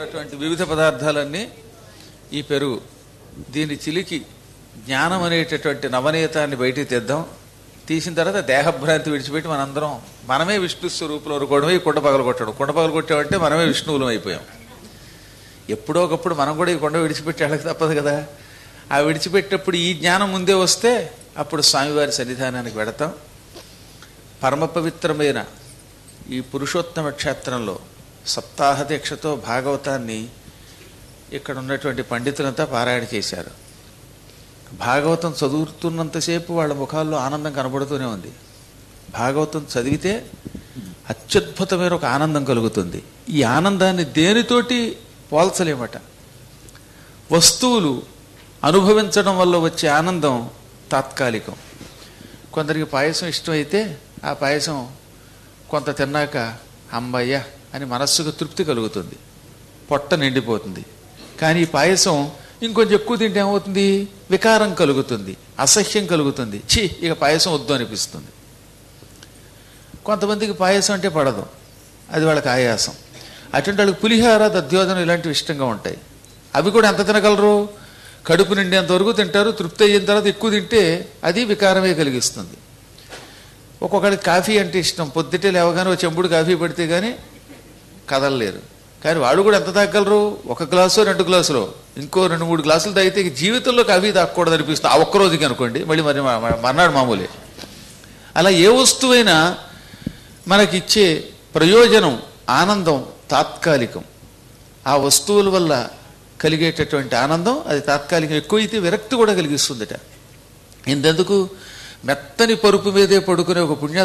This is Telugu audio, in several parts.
ఉన్నటువంటి వివిధ పదార్థాలన్నీ ఈ పెరుగు దీన్ని చిలికి జ్ఞానం అనేటటువంటి నవనీతాన్ని బయటికి తెద్దాం తీసిన తర్వాత దేహభ్రాంతి విడిచిపెట్టి మనందరం మనమే విష్ణు స్వరూపులు అనుకోవడమే ఈ కుండ పగలు కొట్టడం కుండ పగలు కొట్టామంటే మనమే విష్ణువులం అయిపోయాం ఎప్పుడో ఒకప్పుడు మనం కూడా ఈ కొండ విడిచిపెట్టి వెళ్ళక తప్పదు కదా ఆ విడిచిపెట్టినప్పుడు ఈ జ్ఞానం ముందే వస్తే అప్పుడు స్వామివారి సన్నిధానానికి వెడతాం పరమ పవిత్రమైన ఈ పురుషోత్తమ క్షేత్రంలో సప్తాహ దీక్షతో భాగవతాన్ని ఇక్కడ ఉన్నటువంటి పండితులంతా పారాయణ చేశారు భాగవతం చదువుతున్నంతసేపు వాళ్ళ ముఖాల్లో ఆనందం కనబడుతూనే ఉంది భాగవతం చదివితే అత్యద్భుతమైన ఒక ఆనందం కలుగుతుంది ఈ ఆనందాన్ని దేనితోటి పోల్చలేమట వస్తువులు అనుభవించడం వల్ల వచ్చే ఆనందం తాత్కాలికం కొందరికి పాయసం ఇష్టమైతే ఆ పాయసం కొంత తిన్నాక అమ్మయ్య అని మనస్సుకు తృప్తి కలుగుతుంది పొట్ట నిండిపోతుంది కానీ ఈ పాయసం ఇంకొంచెం ఎక్కువ తింటే ఏమవుతుంది వికారం కలుగుతుంది అసహ్యం కలుగుతుంది ఛీ ఇక పాయసం వద్దు అనిపిస్తుంది కొంతమందికి పాయసం అంటే పడదు అది వాళ్ళకి ఆయాసం అటువంటి వాళ్ళకి పులిహార దధ్యోదనం ఇలాంటివి ఇష్టంగా ఉంటాయి అవి కూడా ఎంత తినగలరు కడుపు నిండేంత వరకు తింటారు తృప్తి అయిన తర్వాత ఎక్కువ తింటే అది వికారమే కలిగిస్తుంది ఒక్కొక్కడికి కాఫీ అంటే ఇష్టం పొద్దుటే లేవగానే ఒక చెంబుడు కాఫీ పడితే కానీ కదలలేరు కానీ వాడు కూడా ఎంత తాగలరు ఒక గ్లాసు రెండు గ్లాసులు ఇంకో రెండు మూడు గ్లాసులు తాగితే ఇక జీవితంలో కాఫీ తాగకూడదు అనిపిస్తుంది ఆ ఒక్క రోజుకి అనుకోండి మళ్ళీ మరి మ- మ- మర్నాడు మామూలే అలా ఏ వస్తువైనా మనకిచ్చే ప్రయోజనం ఆనందం తాత్కాలికం ఆ వస్తువుల వల్ల కలిగేటటువంటి ఆనందం అది తాత్కాలికం ఎక్కువైతే విరక్తి కూడా కలిగిస్తుందట ఇంతెందుకు మెత్తని పరుపు మీదే పడుకునే ఒక పుణ్య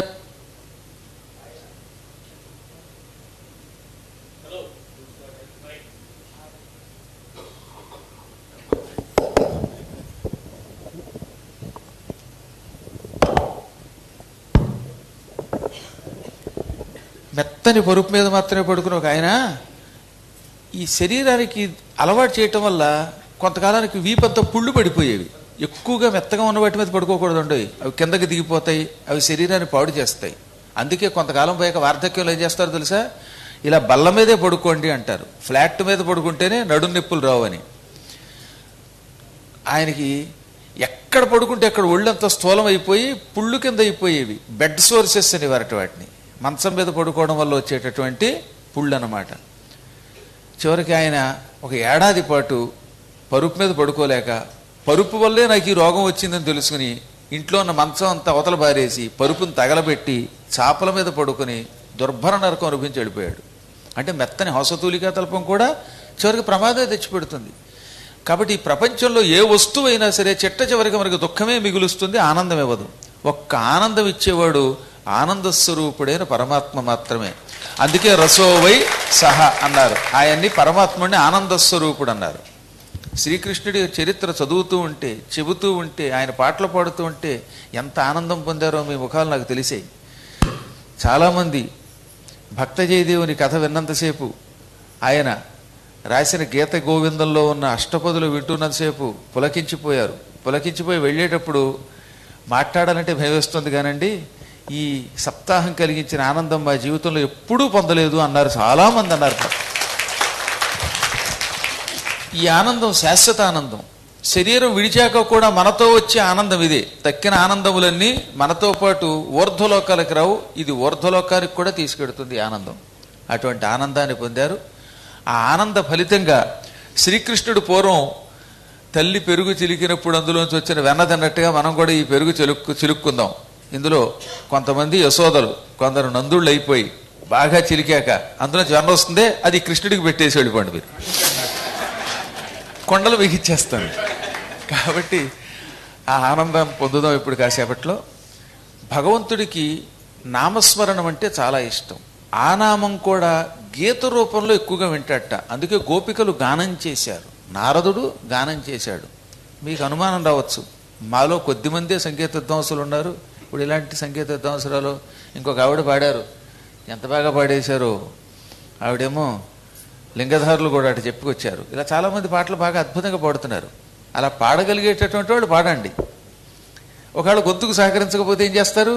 మెత్తని పరుపు మీద మాత్రమే పడుకుని ఒక ఆయన ఈ శరీరానికి అలవాటు చేయటం వల్ల కొంతకాలానికి వీపంతా పుళ్ళు పడిపోయేవి ఎక్కువగా మెత్తగా ఉన్న వాటి మీద పడుకోకూడదు ఉండవు అవి కిందకి దిగిపోతాయి అవి శరీరాన్ని పాడు చేస్తాయి అందుకే కొంతకాలం పోయాక వార్ధక్యంలో ఏం చేస్తారో తెలుసా ఇలా బల్ల మీదే పడుకోండి అంటారు ఫ్లాట్ మీద పడుకుంటేనే నడుం నొప్పులు రావని ఆయనకి ఎక్కడ పడుకుంటే అక్కడ ఒళ్ళంతా స్థూలం అయిపోయి పుళ్ళు కింద అయిపోయేవి బెడ్ సోర్సెస్ అని వారటి వాటిని మంచం మీద పడుకోవడం వల్ల వచ్చేటటువంటి పుళ్ళు అన్నమాట చివరికి ఆయన ఒక ఏడాది పాటు పరుపు మీద పడుకోలేక పరుపు వల్లే నాకు ఈ రోగం వచ్చిందని తెలుసుకుని ఇంట్లో ఉన్న మంచం అంతా అవతల బారేసి పరుపును తగలబెట్టి చాపల మీద పడుకుని దుర్భర నరకం అనుభవించి వెళ్ళిపోయాడు అంటే మెత్తని హౌసతూలికా తల్పం కూడా చివరికి ప్రమాదం తెచ్చిపెడుతుంది కాబట్టి ఈ ప్రపంచంలో ఏ వస్తువు అయినా సరే చిట్ట చివరికి మనకు దుఃఖమే మిగులుస్తుంది ఆనందం ఇవ్వదు ఒక్క ఆనందం ఇచ్చేవాడు ఆనంద స్వరూపుడైన పరమాత్మ మాత్రమే అందుకే రసోవై సహ అన్నారు ఆయన్ని పరమాత్ముడిని ఆనంద స్వరూపుడు అన్నారు శ్రీకృష్ణుడి చరిత్ర చదువుతూ ఉంటే చెబుతూ ఉంటే ఆయన పాటలు పాడుతూ ఉంటే ఎంత ఆనందం పొందారో మీ ముఖాలు నాకు తెలిసాయి చాలామంది భక్త జయదేవుని కథ విన్నంతసేపు ఆయన రాసిన గీత గోవిందంలో ఉన్న అష్టపదులు వింటున్నంతసేపు పులకించిపోయారు పులకించిపోయి వెళ్ళేటప్పుడు మాట్లాడాలంటే భయవేస్తుంది కానండి ఈ సప్తాహం కలిగించిన ఆనందం మా జీవితంలో ఎప్పుడూ పొందలేదు అన్నారు చాలామంది అన్నారు ఈ ఆనందం శాశ్వత ఆనందం శరీరం విడిచాక కూడా మనతో వచ్చే ఆనందం ఇదే తక్కిన ఆనందములన్నీ మనతో పాటు ఊర్ధ్వలోకాలకు రావు ఇది ఊర్ధ్వలోకానికి కూడా తీసుకెడుతుంది ఈ ఆనందం అటువంటి ఆనందాన్ని పొందారు ఆ ఆనంద ఫలితంగా శ్రీకృష్ణుడు పూర్వం తల్లి పెరుగు చిలికినప్పుడు అందులోంచి వచ్చిన వెన్న తిన్నట్టుగా మనం కూడా ఈ పెరుగు చిలుక్కు చిలుక్కుందాం ఇందులో కొంతమంది యశోదలు కొందరు నందుళ్ళు అయిపోయి బాగా చిలికాక అందులో వెన్న వస్తుందే అది కృష్ణుడికి పెట్టేసి వెళ్ళిపోండి మీరు కొండలు బిగించేస్తాను కాబట్టి ఆ ఆనందం పొందుదాం ఇప్పుడు కాసేపట్లో భగవంతుడికి నామస్మరణం అంటే చాలా ఇష్టం ఆ నామం కూడా గీత రూపంలో ఎక్కువగా వింటాడట అందుకే గోపికలు గానం చేశారు నారదుడు గానం చేశాడు మీకు అనుమానం రావచ్చు మాలో కొద్దిమందే సంగీత విద్వాంసులు ఉన్నారు ఇప్పుడు ఇలాంటి సంగీత విద్వాంసురాలు ఇంకొక ఆవిడ పాడారు ఎంత బాగా పాడేశారో ఆవిడేమో లింగధారులు కూడా అటు చెప్పుకొచ్చారు ఇలా చాలామంది పాటలు బాగా అద్భుతంగా పాడుతున్నారు అలా పాడగలిగేటటువంటి వాళ్ళు పాడండి ఒకవేళ గొంతుకు సహకరించకపోతే ఏం చేస్తారు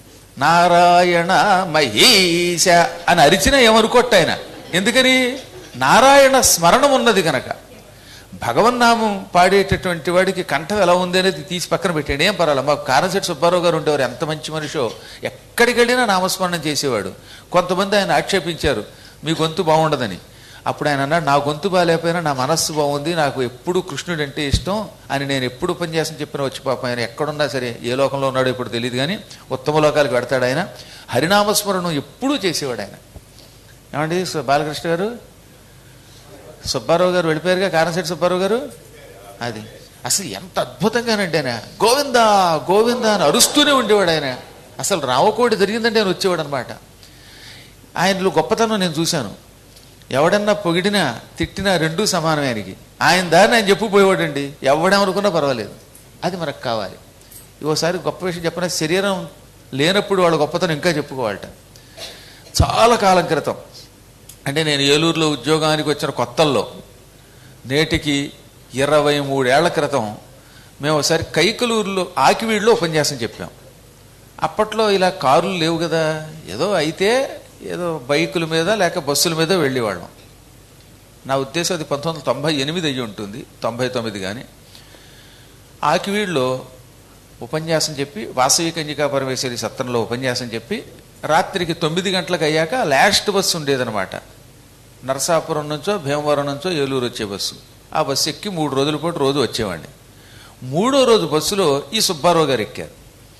నారాయణ మహీష అని అరిచినా ఏమనుకోట్టు ఆయన ఎందుకని నారాయణ స్మరణం ఉన్నది గనక భగవన్నామం పాడేటటువంటి వాడికి కంఠం ఎలా ఉంది అనేది తీసి పక్కన పెట్టాడు ఏం పర్వాలేదు మాకు కారంశెట్టి సుబ్బారావు గారు ఉండేవారు ఎంత మంచి మనిషో ఎక్కడికి వెళ్ళినా నామస్మరణం చేసేవాడు కొంతమంది ఆయన ఆక్షేపించారు మీ గొంతు బాగుండదని అప్పుడు ఆయన అన్నాడు నా గొంతు బాగాలేకపోయినా నా మనస్సు బాగుంది నాకు ఎప్పుడు కృష్ణుడు అంటే ఇష్టం అని నేను ఎప్పుడు ఉపన్యాసం చెప్పినా వచ్చి పాపం ఆయన ఎక్కడున్నా సరే ఏ లోకంలో ఉన్నాడో ఇప్పుడు తెలియదు కానీ ఉత్తమ లోకాలకు పెడతాడు ఆయన హరినామస్మరణం ఎప్పుడూ చేసేవాడు ఆయన ఏమండి సు- బాలకృష్ణ గారు సుబ్బారావు గారు వెళ్ళిపోయారుగా కారంశెట్టి సుబ్బారావు గారు అది అసలు ఎంత అద్భుతంగానండి ఆయన గోవిందా గోవిందా అని అరుస్తూనే ఉండేవాడు ఆయన అసలు రావకోడి జరిగిందంటే ఆయన వచ్చేవాడు అనమాట ఆయనలో గొప్పతనం నేను చూశాను ఎవడన్నా పొగిడినా తిట్టినా రెండూ సమానమే ఆయనకి ఆయన దారిని ఆయన చెప్పుపోయేవాడండి ఎవడేమనుకున్నా పర్వాలేదు అది మనకు కావాలి ఓసారి గొప్ప విషయం చెప్పిన శరీరం లేనప్పుడు వాళ్ళ గొప్పతనం ఇంకా చెప్పుకోవాలట చాలా కాలం క్రితం అంటే నేను ఏలూరులో ఉద్యోగానికి వచ్చిన కొత్తల్లో నేటికి ఇరవై మూడేళ్ల క్రితం మేము ఒకసారి కైకలూరులో ఆకివీడులో ఉపన్యాసం చెప్పాం అప్పట్లో ఇలా కార్లు లేవు కదా ఏదో అయితే ఏదో బైకుల మీద లేక బస్సుల మీద వెళ్ళేవాళ్ళం నా ఉద్దేశం అది పంతొమ్మిది వందల తొంభై ఎనిమిది అయ్యి ఉంటుంది తొంభై తొమ్మిది కానీ ఆకివీడులో ఉపన్యాసం చెప్పి వాసవి కన్యకా పరమేశ్వరి సత్రంలో ఉపన్యాసం చెప్పి రాత్రికి తొమ్మిది గంటలకు అయ్యాక లాస్ట్ బస్సు ఉండేదన్నమాట నరసాపురం నుంచో భీమవరం నుంచో ఏలూరు వచ్చే బస్సు ఆ బస్సు ఎక్కి మూడు రోజుల పాటు రోజు వచ్చేవాడిని మూడో రోజు బస్సులో ఈ సుబ్బారావు గారు ఎక్కారు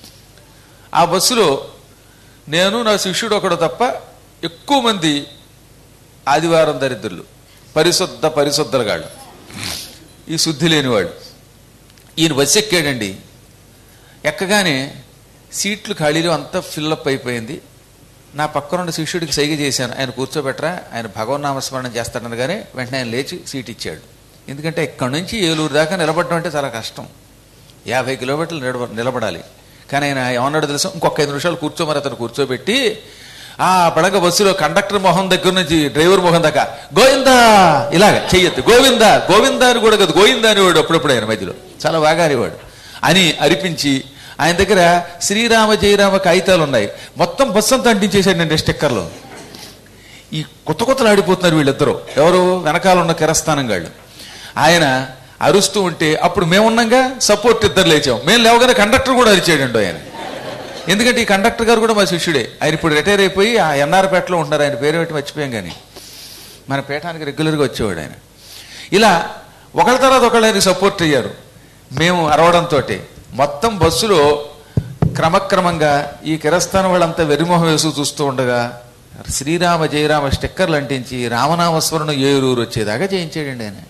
ఆ బస్సులో నేను నా శిష్యుడు ఒకడు తప్ప ఎక్కువ మంది ఆదివారం దరిద్రులు పరిశుద్ధ పరిశుద్ధలుగాళ్ళు ఈ శుద్ధి లేనివాడు ఈయన బస్సు ఎక్కాడండి ఎక్కగానే సీట్లు ఖాళీలు అంతా ఫిల్లప్ అయిపోయింది నా పక్కనున్న శిష్యుడికి సైగ చేశాను ఆయన కూర్చోబెట్టరా ఆయన భగవన్నామస్మరణం చేస్తాడనగానే వెంటనే ఆయన లేచి సీట్ ఇచ్చాడు ఎందుకంటే ఇక్కడి నుంచి ఏలూరు దాకా నిలబడడం అంటే చాలా కష్టం యాభై కిలోమీటర్లు నిలబ నిలబడాలి కానీ ఆయన ఏమన్నాడు తెలుసా ఇంకొక ఐదు నిమిషాలు కూర్చోమని అతను కూర్చోబెట్టి ఆ పడగ బస్సులో కండక్టర్ మొహం దగ్గర నుంచి డ్రైవర్ మొహం దాకా గోవిందా ఇలాగ చెయ్యొద్దు గోవిందా గోవిందా అని కూడా కదా గోవిందా అనేవాడు అప్పుడప్పుడు ఆయన మధ్యలో చాలా బాగా అనేవాడు అని అరిపించి ఆయన దగ్గర శ్రీరామ జయరామ కాగితాలు ఉన్నాయి మొత్తం బస్సు అంతా అంటించేసాడండి స్టిక్కర్లో ఈ కొత్త కొత్తలు ఆడిపోతున్నారు వీళ్ళిద్దరూ ఎవరు వెనకాల ఉన్న కిరస్థానం గాళ్ళు ఆయన అరుస్తూ ఉంటే అప్పుడు మేమున్నాగా సపోర్ట్ ఇద్దరు లేచాం మేము లేవగానే కండక్టర్ కూడా అరిచాడండి ఆయన ఎందుకంటే ఈ కండక్టర్ గారు కూడా మా శిష్యుడే ఆయన ఇప్పుడు రిటైర్ అయిపోయి ఆ ఎన్ఆర్పేటలో ఉంటున్నారు ఆయన పేరు పెట్టి మర్చిపోయాం కానీ మన పీఠానికి రెగ్యులర్గా వచ్చేవాడు ఆయన ఇలా ఒకళ్ళ తర్వాత ఒకళ్ళు ఆయనకి సపోర్ట్ అయ్యారు మేము అరవడంతో మొత్తం బస్సులో క్రమక్రమంగా ఈ కిరస్థానం వాళ్ళంతా వెరిమొహం వేసు చూస్తూ ఉండగా శ్రీరామ జయరామ స్టిక్కర్లు అంటించి రామనామస్మరణ ఏరూరు వచ్చేదాకా చేయించాడండి ఆయన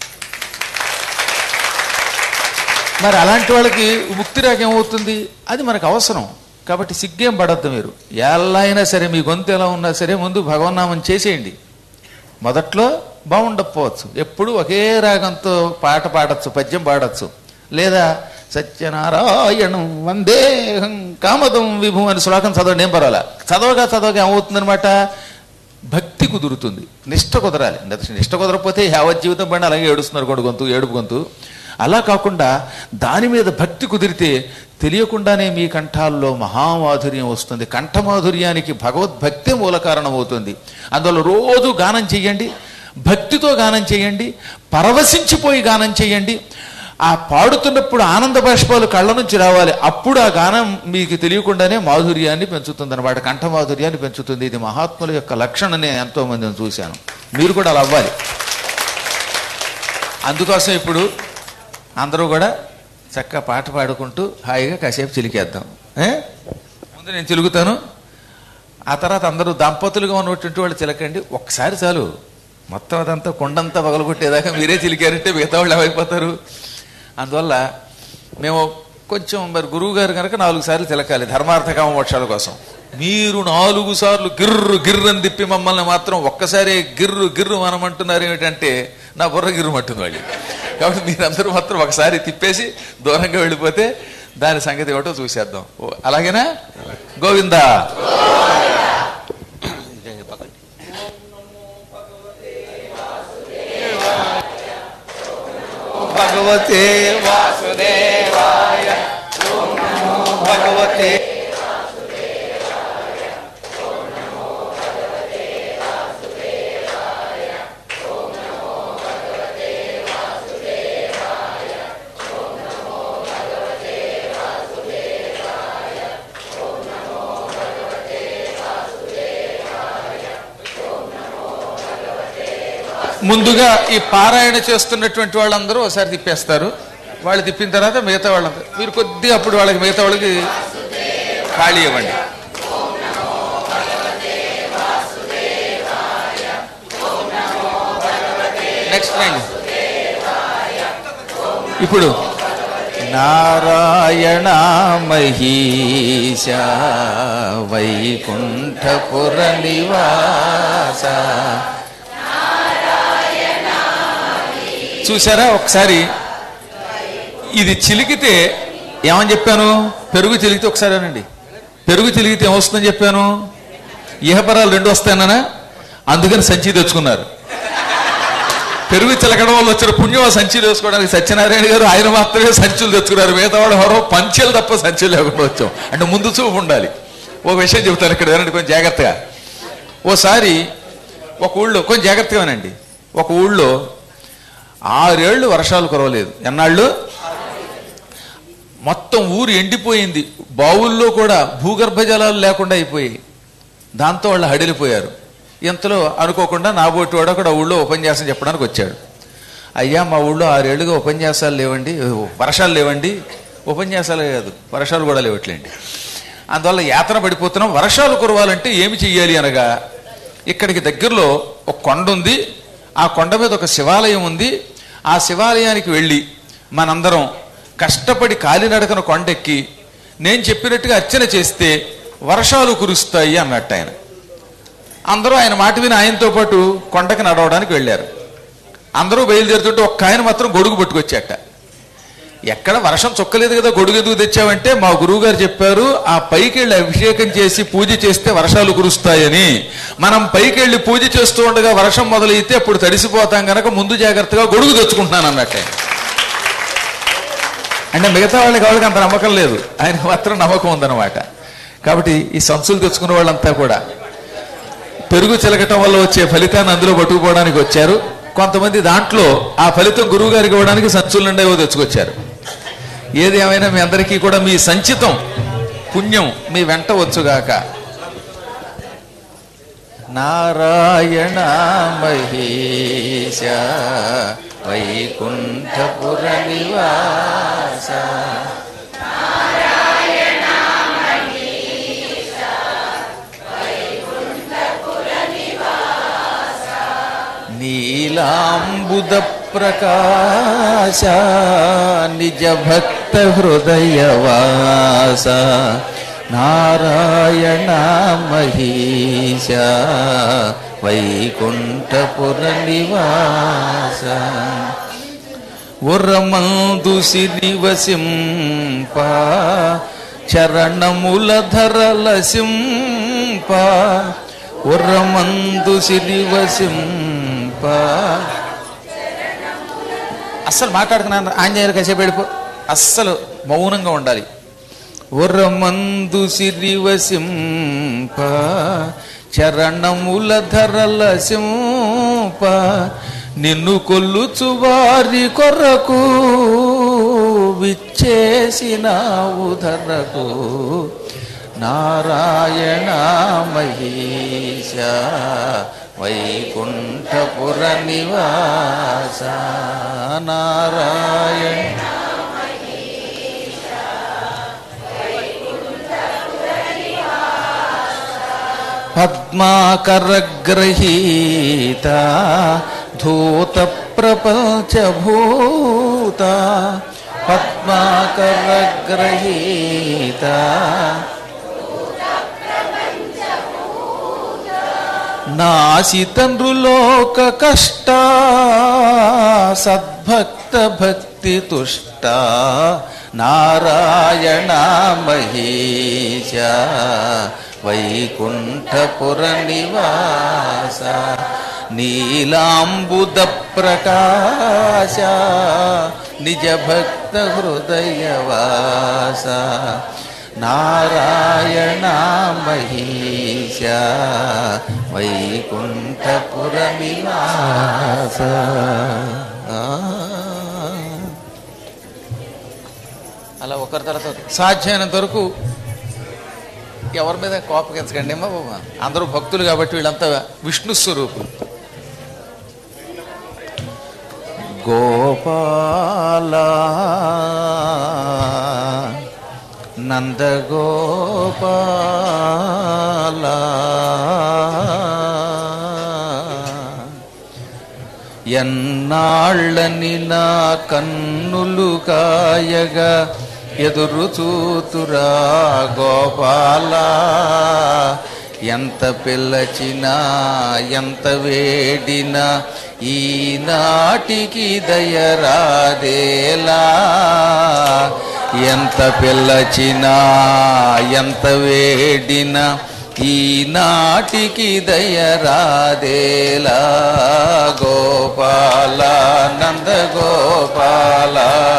మరి అలాంటి వాళ్ళకి ముక్తి రాక ఏమవుతుంది అది మనకు అవసరం కాబట్టి సిగ్గేం పడద్దు మీరు ఎలా అయినా సరే మీ గొంతు ఎలా ఉన్నా సరే ముందు భగవన్నామం చేసేయండి మొదట్లో బాగుండకపోవచ్చు ఎప్పుడు ఒకే రాగంతో పాట పాడచ్చు పద్యం పాడచ్చు లేదా సత్యనారాయణం వందేహం కామదం విభు అని శ్లోకం చదవండి ఏం పర్వాలా చదవగా చదవగా ఏమవుతుందనమాట భక్తి కుదురుతుంది నిష్ట కుదరాలి నిష్ట కుదరకపోతే యావత్ జీవితం పడిన అలాగే ఏడుస్తున్నారు కూడా గొంతు ఏడుపు గొంతు అలా కాకుండా దాని మీద భక్తి కుదిరితే తెలియకుండానే మీ కంఠాల్లో మహామాధుర్యం వస్తుంది కంఠమాధుర్యానికి భగవద్భక్తే మూల కారణం అవుతుంది అందువల్ల రోజు గానం చెయ్యండి భక్తితో గానం చేయండి పరవశించిపోయి గానం చేయండి ఆ పాడుతున్నప్పుడు ఆనంద బాష్పాలు కళ్ళ నుంచి రావాలి అప్పుడు ఆ గానం మీకు తెలియకుండానే మాధుర్యాన్ని పెంచుతుంది అనమాట కంఠ మాధుర్యాన్ని పెంచుతుంది ఇది మహాత్ముల యొక్క లక్షణం నేను ఎంతో మందిని చూశాను మీరు కూడా అలా అవ్వాలి అందుకోసం ఇప్పుడు అందరూ కూడా చక్కగా పాట పాడుకుంటూ హాయిగా కాసేపు చిలికేద్దాం ఏ? ముందు నేను చిలుగుతాను ఆ తర్వాత అందరూ దంపతులుగా ఉన్నటువంటి వాళ్ళు చిలకండి ఒక్కసారి చాలు మొత్తం అదంతా కొండంతా పగలగొట్టేదాకా మీరే చిలికారంటే మిగతా వాళ్ళు ఏమైపోతారు అందువల్ల మేము కొంచెం మరి గురువు గారు కనుక నాలుగు సార్లు తిలకాలి ధర్మార్థ కామ మోక్షాల కోసం మీరు నాలుగు సార్లు గిర్రు గిర్రు అని తిప్పి మమ్మల్ని మాత్రం ఒక్కసారి గిర్రు గిర్రు మనమంటున్నారు ఏమిటంటే నా బుర్ర గిర్రు మట్టుంది వాళ్ళు కాబట్టి మీరందరూ మాత్రం ఒకసారి తిప్పేసి దూరంగా వెళ్ళిపోతే దాని సంగతి ఏమిటో చూసేద్దాం ఓ, అలాగేనా గోవిందా భగవతే వాసుదేవాయ ఓం నమో భగవతే ముందుగా ఈ పారాయణ చేస్తున్నటువంటి వాళ్ళందరూ ఒకసారి తిప్పేస్తారు వాళ్ళు తిప్పిన తర్వాత మిగతా వాళ్ళందరూ మీరు కొద్దిగా అప్పుడు వాళ్ళకి మిగతా వాళ్ళకి ఖాళీ ఇవ్వండి నెక్స్ట్ రండి ఇప్పుడు నారాయణ మహీష వైకుంఠపుర నివాస చూసారా ఒకసారి ఇది చిలికితే ఏమని చెప్పాను పెరుగు చిలికితే ఒకసారి అనండి పెరుగు చిలికితే ఏమొస్తుందని చెప్పాను ఇహపరాలు రెండు వస్తాయన్నా అందుకని సంచి తెచ్చుకున్నారు పెరుగు చిలకడం వల్ల వచ్చిన పుణ్యం ఆ సంచి వేసుకోవడానికి సత్యనారాయణ గారు ఆయన మాత్రమే సంచులు తెచ్చుకున్నారు మిగతా వాళ్ళు ఎవరో పంచెలు తప్ప సంచులు లేకుండా వచ్చాం అంటే ముందు చూపు ఉండాలి ఒక విషయం చెబుతాను ఇక్కడ వినండి కొంచెం జాగ్రత్తగా ఓసారి ఒక ఊళ్ళో కొంచెం జాగ్రత్తగా వినండి ఒక ఊళ్ళో ఆరేళ్లు వర్షాలు కురవలేదు ఎన్నాళ్ళు మొత్తం ఊరు ఎండిపోయింది బావుల్లో కూడా భూగర్భ జలాలు లేకుండా అయిపోయాయి దాంతో వాళ్ళు హడిలిపోయారు ఇంతలో అనుకోకుండా నాబోటి వాడు అక్కడ ఊళ్ళో ఉపన్యాసం చెప్పడానికి వచ్చాడు అయ్యా మా ఊళ్ళో ఆరేళ్లుగా ఉపన్యాసాలు లేవండి వర్షాలు లేవండి ఉపన్యాసాలు కాదు వర్షాలు కూడా లేవట్లేండి అందువల్ల యాతన పడిపోతున్నాం వర్షాలు కురవాలంటే ఏమి చెయ్యాలి అనగా ఇక్కడికి దగ్గరలో ఒక కొండ ఉంది ఆ కొండ మీద ఒక శివాలయం ఉంది ఆ శివాలయానికి వెళ్ళి మనందరం కష్టపడి కాలినడకన కొండెక్కి నేను చెప్పినట్టుగా అర్చన చేస్తే వర్షాలు కురుస్తాయి అన్నట్టు ఆయన అందరూ ఆయన మాట విని ఆయనతో పాటు కొండకి నడవడానికి వెళ్ళారు అందరూ బయలుదేరుతుంటే ఒక్క ఆయన మాత్రం గొడుగు పట్టుకొచ్చాట ఎక్కడ వర్షం చొక్కలేదు కదా గొడుగు ఎందుకు తెచ్చావంటే మా గురువు గారు చెప్పారు ఆ పైకి వెళ్ళి అభిషేకం చేసి పూజ చేస్తే వర్షాలు కురుస్తాయని మనం పైకి వెళ్ళి పూజ చేస్తూ ఉండగా వర్షం మొదలైతే అప్పుడు తడిసిపోతాం గనక ముందు జాగ్రత్తగా గొడుగు తెచ్చుకుంటున్నాను అన్నట్టే అంటే మిగతా వాళ్ళకి వాళ్ళకి అంత నమ్మకం లేదు ఆయనకు మాత్రం నమ్మకం ఉందన్నమాట కాబట్టి ఈ సంచులు తెచ్చుకున్న వాళ్ళంతా కూడా పెరుగు చిలకటం వల్ల వచ్చే ఫలితాన్ని అందులో పట్టుకుపోవడానికి వచ్చారు కొంతమంది దాంట్లో ఆ ఫలితం గురువు గారికి ఇవ్వడానికి సంచుల నుండి ఏవో తెచ్చుకొచ్చారు ఏది ఏమైనా మీ అందరికీ కూడా మీ సంచితం పుణ్యం మీ వెంట వచ్చుగాక నారాయణ మహేశ వైకుంఠపుర నివాస నీలాంబుద ప్రకాశ నిజ భక్త హృదయవాస నారాయణ మహీశ వైకుంఠపుర నివాస ఉరమందు సిరివసింప చరణముల ధరల సింప ఉరమందు సిరివసింప అస్సలు మాట్లాడుకున్నాను ఆంజనేయులు కాసేపు వెళ్ళిపో అస్సలు మౌనంగా ఉండాలి ఉరమందు సిరివసింప చరణముల ధరల సింప నిన్ను కొల్లుచు వారి కొరకు విచ్చేసినావు ధరకు నారాయణ మహీశ వైకుంఠపుర నివాస నారాయణ పద్మాకరగ్రహీత ధూత ప్రపంచభూత పద్మాకరగ్రహీత నాసితండ్రులోక కష్ట సద్భక్త భక్తి తుష్ట నారాయణ మహేశ వైకుంఠపుర నివాస నీలాంబుద ప్రకాశ నిజ భక్త హృదయవాస నారాయణ మహీశ వైకుంఠపుర నివాస అలా ఒకరి తర్వాత ఒకరు. సాధ్యమైనంత వరకు ఎవరి మీద కోపగించకండి అమ్మా బాబా అందరూ భక్తులు కాబట్టి వీళ్ళంతా విష్ణు స్వరూపులు గోపాల నందగోపాల ఎన్నాళ్ళని నా కన్నులు కాయగా ఎదురు చూతురా గోపాల ఎంత పిల్లచినా ఎంత వేడినా ఈనాటికి దయరాదేలా ఎంత పిల్లచినా ఎంత వేడినా ఈనాటికి దయరాదేలా గోపాల నంద గోపాల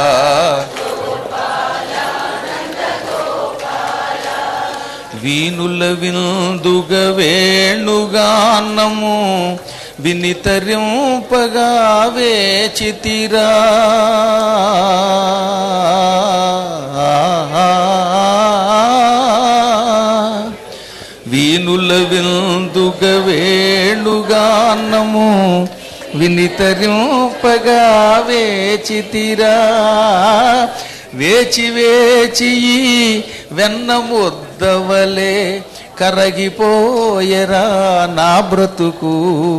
వీనుల విందుగ వేణుగానము వినితరింపగా వేచితిరా వీనుల విందుగ వేణుగానము వినితరింపగా వేచితిరా వేచి వేచి ఈ వెన్న ముద్దవలే కరగిపోయరా నా బ్రతుకు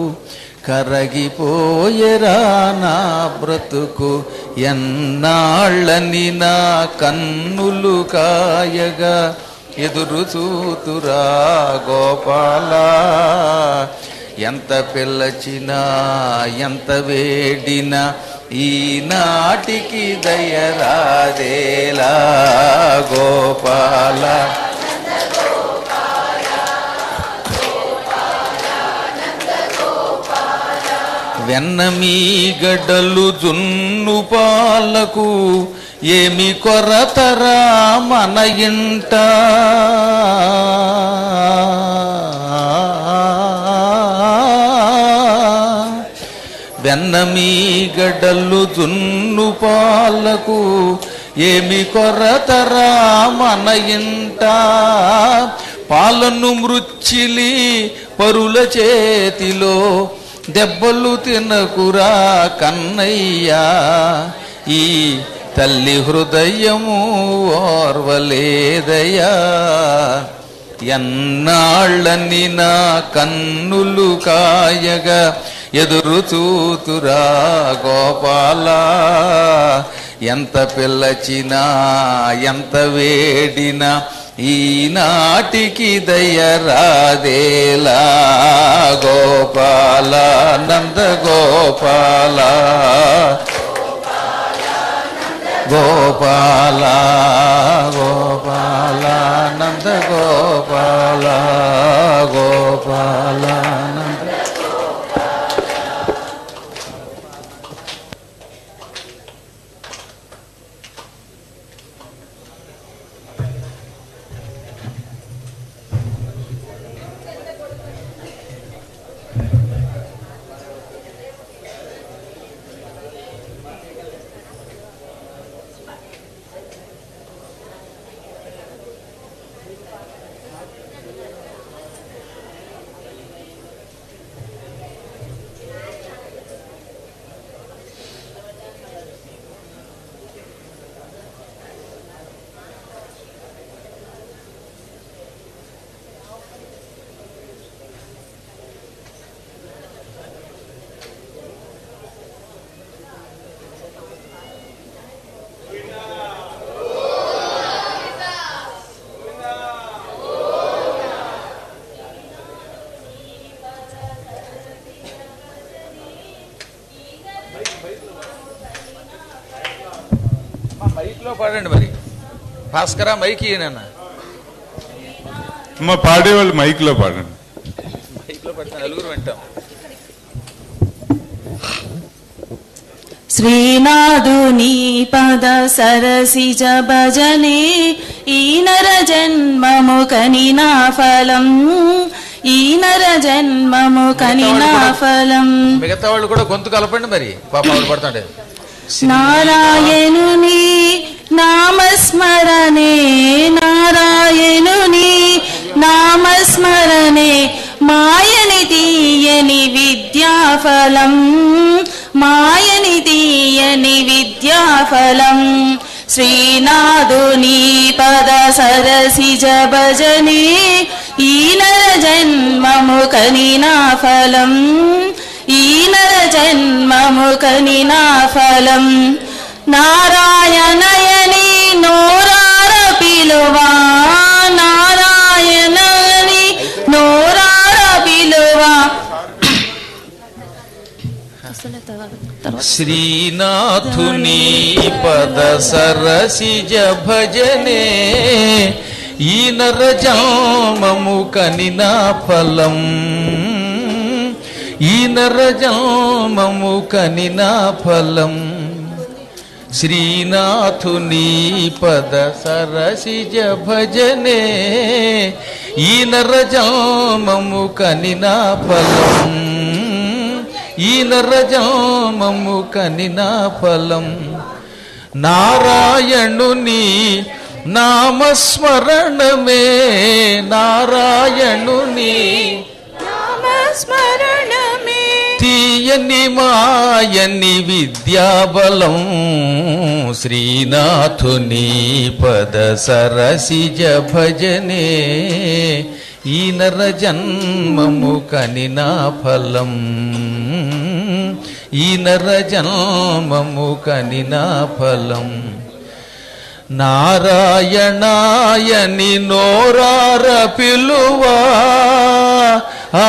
కరగిపోయరా నా బ్రతుకు ఎన్నాళ్ళని నా కన్నులు కాయగా ఎదురు చూతురా గోపాల ఎంత పిల్లచినా ఎంత వేడినా ఈనాటికి దయరాదేలా గోపాల వెన్న మీ గడ్డలు జున్ను పాలకు ఏమి కొరతరా మన ఇంట వెన్న మీ గడ్డలు జున్ను పాలకు ఏమి కొరతరా మన ఇంట పాలను మృచ్చిలి పరుల చేతిలో దెబ్బలు తినకురా కన్నయ్యా ఈ తల్లి హృదయము ఓర్వలేదయా ఎన్నాళ్ళని నా కన్నులు కాయగా ఎదురు చూతురా గోపాల ఎంత పిల్లచినా ఎంత వేడినా ఈనాటికి దయరాదేలా గోపాల నంద గోపాల గోపాల గోపాల నంద గోపాల గోపాల నంద మైక్ లో పాడండి మరి భాస్కరా మైక్ ఈయనన్న అమ్మ పాడేవాళ్ళు మైక్ లో పాడండి మైక్ లో పడితే నలుగురు వింటాం శ్రీనాథుని పద సరసిజ భజనే ఈ నర జన్మము కనినా ఫలం ఈ నర జన్మము కనినా ఫలం మిగతా వాళ్ళు కూడా గొంతు కలపండి మరి పాప వాళ్ళు పడతాండే నారాయణుని నామస్మరణే నారాయణుని నామస్మరణే మాయని తీయని విద్యాఫలం మాయని తీయని నారాయణాయని విద్యాఫలం శ్రీనాథుని పద సరసిజ భజనే ఈ నర జన్మము కనినా ఫలం ఈ నర జన్మము కనినా ఫలం నారాయణయని నోరార పిలువా నారాయణని నోరార పిలువా శ్రీనాథుని పద సరసిజ భజనే ఈ నరజామము కనినా ఫలం ఈ నరజామము కనినా ఫలం శ్రీనాథుని పద సరసిజ భజనే ఈ నరజామము కనినా ఫలం ఈ నరజామము కనినా ఫలం నారాయణుని నామస్మరణమే నారాయణుని స్మరణమే తీయని మాయని విద్యాబలం శ్రీనాథుని పద సరసిజ భజనే ఈ నర జన్మము కనినా ఫలం ఈ నర జన్మము కనినా ఫలం నారాయణాయని నోరార పిలువా ఆ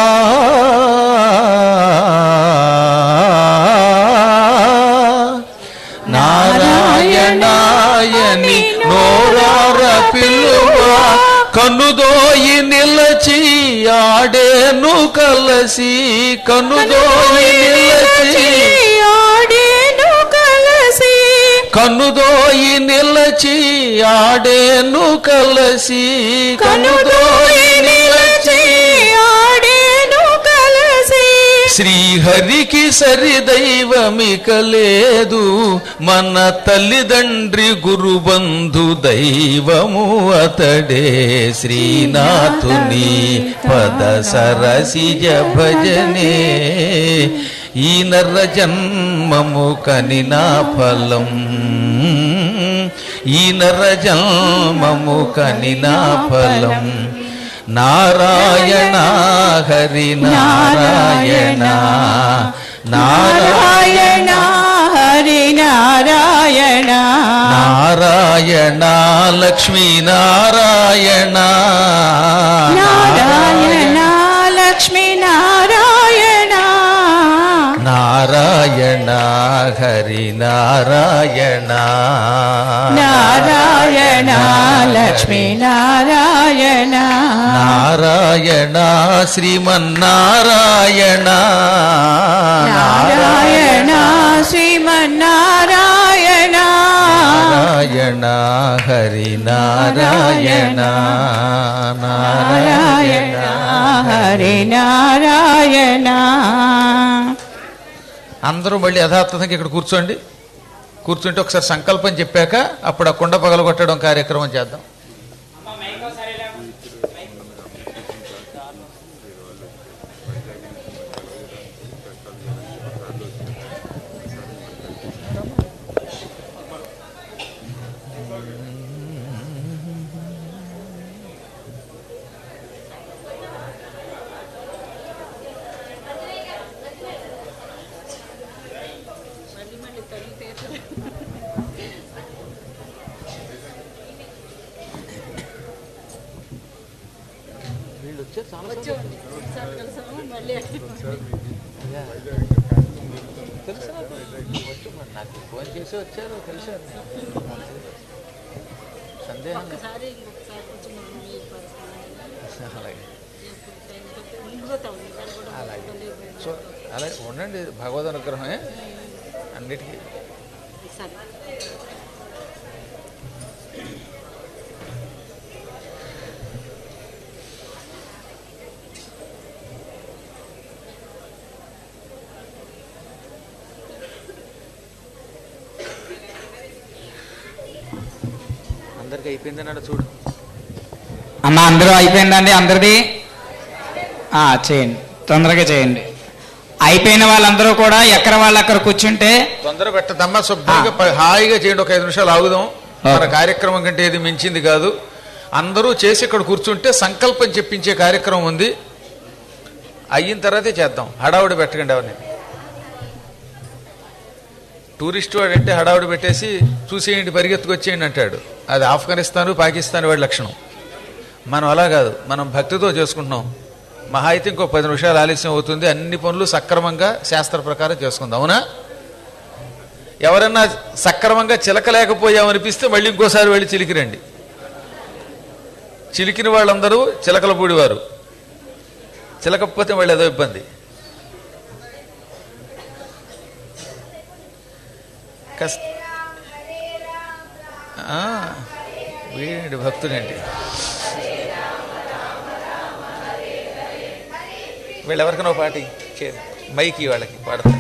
నారాయణాయని నోరార పిలువా కనుదోయి నిలచి ఆడేను కలసి కనుదోయి నిలచి ఆడేను కలసి కనుదోయి నిలచి ఆడేను కలసి కనుదోయి నిలచి ఆడేను కలసి శ్రీహరికి సరిదైవమిక లేదు మన తల్లిదండ్రి గురుబంధు దైవము అతడే శ్రీనాథుని పద సరసిజ భజనే ఈ నర జన్మము కనినా ఫలం ఈ నర జన్మము కనినా ఫలం నారాయణ హరి నారాయణ నారాయణ నారాయణ హరి నారాయణ నారాయణ లక్ష్మీ నారాయణ నారాయణ లక్ష్మీ నారాయణ నారాయణ హరి నారాయణ నారాయణ లక్ష్మీ నారాయణ నారాయణ శ్రీమన్నారాయణ నారాయణ శ్రీమన్నారాయణ నారాయణ హరి నారాయణ నారాయణ నారాయణ హరి నారాయణ అందరూ మళ్ళీ యథార్థంగా ఇక్కడ కూర్చోండి కూర్చుంటే ఒకసారి సంకల్పం చెప్పాక అప్పుడు ఆ కుండ పగలగొట్టడం కార్యక్రమం చేద్దాం తెలుసు నాకు. వచ్చు మరి నాకు ఫోన్ చేసి వచ్చారు తెలుసు సందేహం లేదు. అలాగే అలాగే సో అలాగే ఉండండి భగవద్ అనుగ్రహమే అన్నిటికీ అందరికి అయిపోయిందన్నాడు చూడు అన్న అందరూ అయిపోయిందండి అందరిది ఆ, చేయండి తొందరగా చేయండి అయిపోయిన వాళ్ళందరూ కూడా ఎక్కడ వాళ్ళు అక్కడ కూర్చుంటే తొందర పెట్టదమ్మా శుభ్రంగా ప- హాయిగా చేయండి ఒక ఐదు నిమిషాలు ఆగుదాం మన కార్యక్రమం కంటే ఏది మించింది కాదు అందరూ చేసి ఇక్కడ కూర్చుంటే సంకల్పం చెప్పించే కార్యక్రమం ఉంది అయిన తర్వాతే చేద్దాం హడావుడి పెట్టకండి ఎవరిని టూరిస్ట్ వాడు అంటే హడావుడి పెట్టేసి చూసేయండి పరిగెత్తుకొచ్చేయండి అంటాడు అది ఆఫ్ఘనిస్తాన్ పాకిస్తాన్ వాడి లక్షణం మనం అలా కాదు మనం భక్తితో చేసుకుంటున్నాం మహా అయితే ఇంకో పది నిమిషాలు ఆలస్యం అవుతుంది అన్ని పనులు సక్రమంగా శాస్త్ర ప్రకారం చేసుకుందాం అవునా ఎవరన్నా సక్రమంగా చిలకలేకపోయామనిపిస్తే మళ్ళీ ఇంకోసారి వెళ్ళి చిలికిరండి చిలికిన వాళ్ళందరూ చిలకల పూడివారు చిలకపోతే మళ్ళీ ఏదో ఇబ్బంది కస్ ఆ, వీడండి భక్తుడండి వీళ్ళు ఎవరికైనా ఒక పాటి చే- మైకి వాళ్ళకి పాడతారు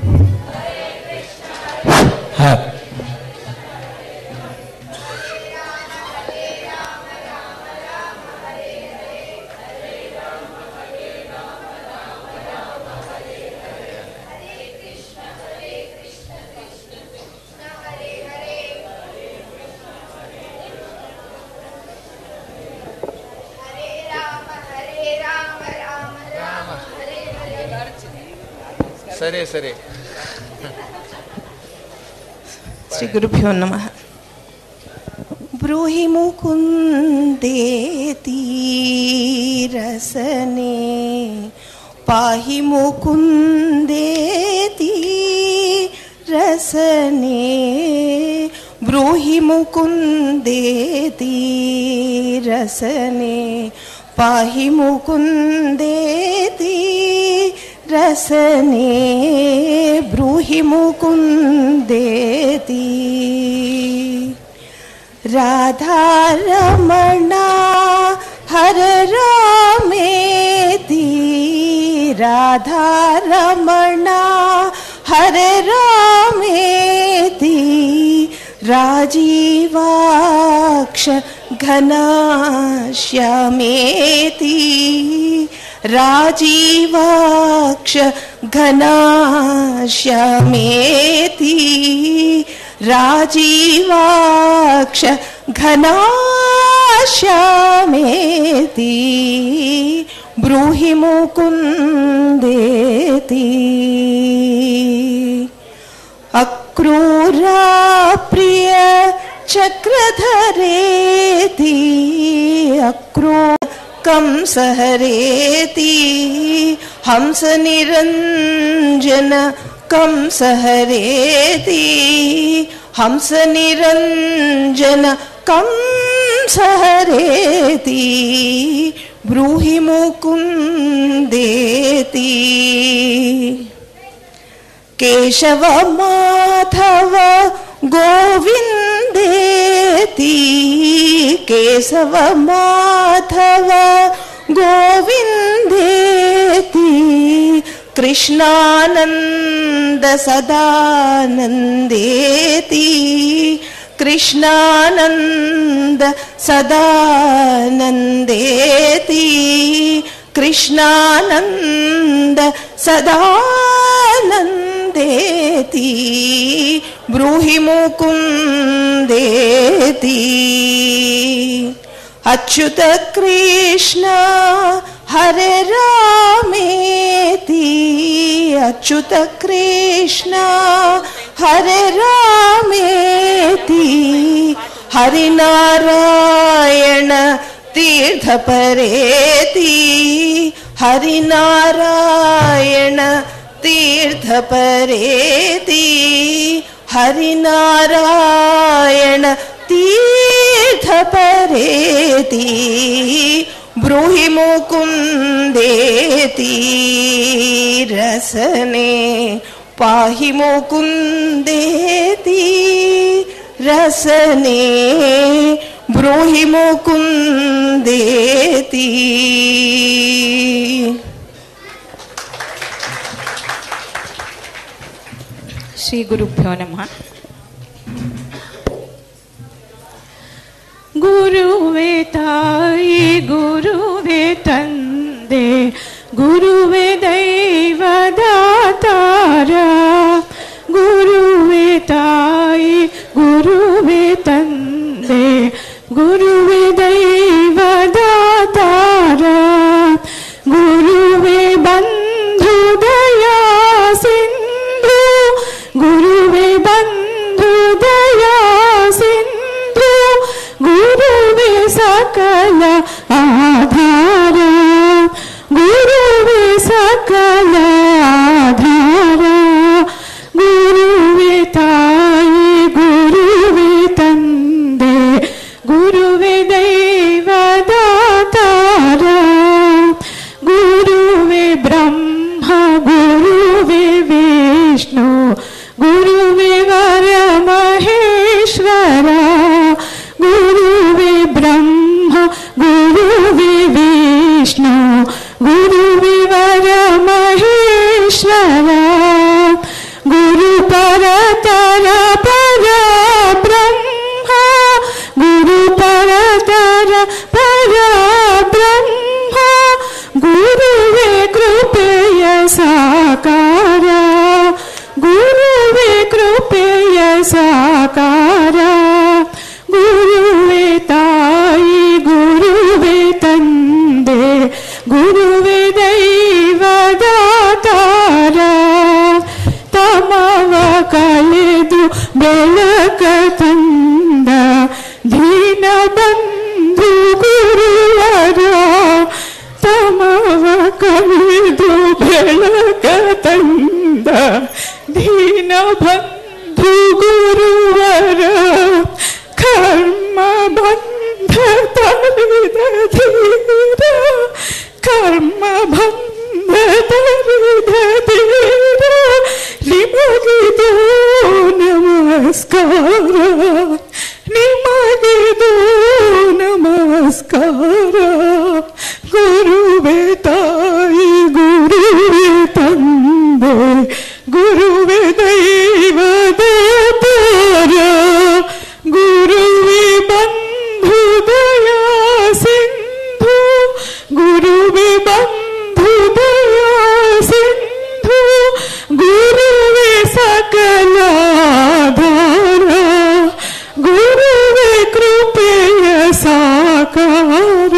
సరే సరే శ్రీ గురుభ్యో నమ బ్రూహి ముకుందేతి రసనే పాహి ముకుందేతి రసనే బ్రూహి ముకుందేతి రసనే పాహి ముకుందేతి రసనే బ్రూహి ముకుందేతి రాధారమణ హర రామేతి రాధారమణ హర రామేతి రాజీవాక్ష ఘనాశ్యామేతి రాజీవాక్ష ఘనాశ్యామేతి రాజీవాక్ష ఘనాశ్యామేతి బ్రూహి ముకుందేతి అక్రూరా ప్రియ చక్రధరేతి అక్రూ కంసహరేతి హంస నిరంజన కంసహరేతి హంస నిరంజన కంసహరేతి బ్రూహి ముకుందేతి కేశవ మాధవ గోవిందేతి కేశవ మాధవ గోవిందేతి కృష్ణానంద సదానందేతి కృష్ణానంద సదానందేతి కృష్ణానంద సదానందేతి బ్రూహి ముకుందేతి అచ్యుత కృష్ణ హరే రామేతి అచ్యుత కృష్ణ హరే రామేతి హరినారాయణ తీర్థపరేతి హరినారాయణ తీర్థపరేతి హరినారాయణ తీర్థపరేతి బ్రూహి ముకుందేతి రసనే పాహి ముకుందేతి రసనే బ్రూహి ముకుందేతి శ్రీ గురుభ్యో నమ ಗುರುವೇ ತಾಯಿ ಗುರುವೇ ತಂದೆ ಗುರುವೇ ದೈವದ విష్ణు గురు వివర మహేశ్వర గురు పరతర పర బ్రహ్మ గురు పరతర పర బ్రహ్మ గురువే కృపేయ సాకార ಗುರುವೇ ಕೃಪೆಯ ಸಾಕಾರ ಗುರುವೇ ತಾಯಿ ಗುರುವೇ ತಂದೆ ಗುರುವೇ ದೈವದಾತಾರ ತಮವ ಕಳೆದು ಬೆಳಕ ತಂದ ದೀನ ಬಂಧು ಗುರುವರ ತಮವ ಕಳೆದು ಬೆಳಕ ತಂದ ದೀನ ಬಂಧು ಗುರುವರ ಕರ್ಮ ಬಂಧ ತರಿದ ಧೀರ ಕರ್ಮ ಬಂಧ ತರಿದ ಧೀರ ನಿಮಗಿದು ನಮಸ್ಕಾರ ನಿಮಗಿದು ನಮಸ್ಕಾರ ಗುರುವೇ ತಾಯಿ ಗುರುವೇ ತಂದೆ ಗುರುವೇ ದೈವದಾತಾರ ಗುರುವೇ ಬಂಧು ದಯಾ ಸಿಂಧು ಗುರುವೇ ಬಂಧು ದಯಾ ಸಿಂಧು ಗುರುವೇ ಸಕಲಾಧಾರ ಗುರುವೇ ಕೃಪೆಯ ಸಾಕಾರ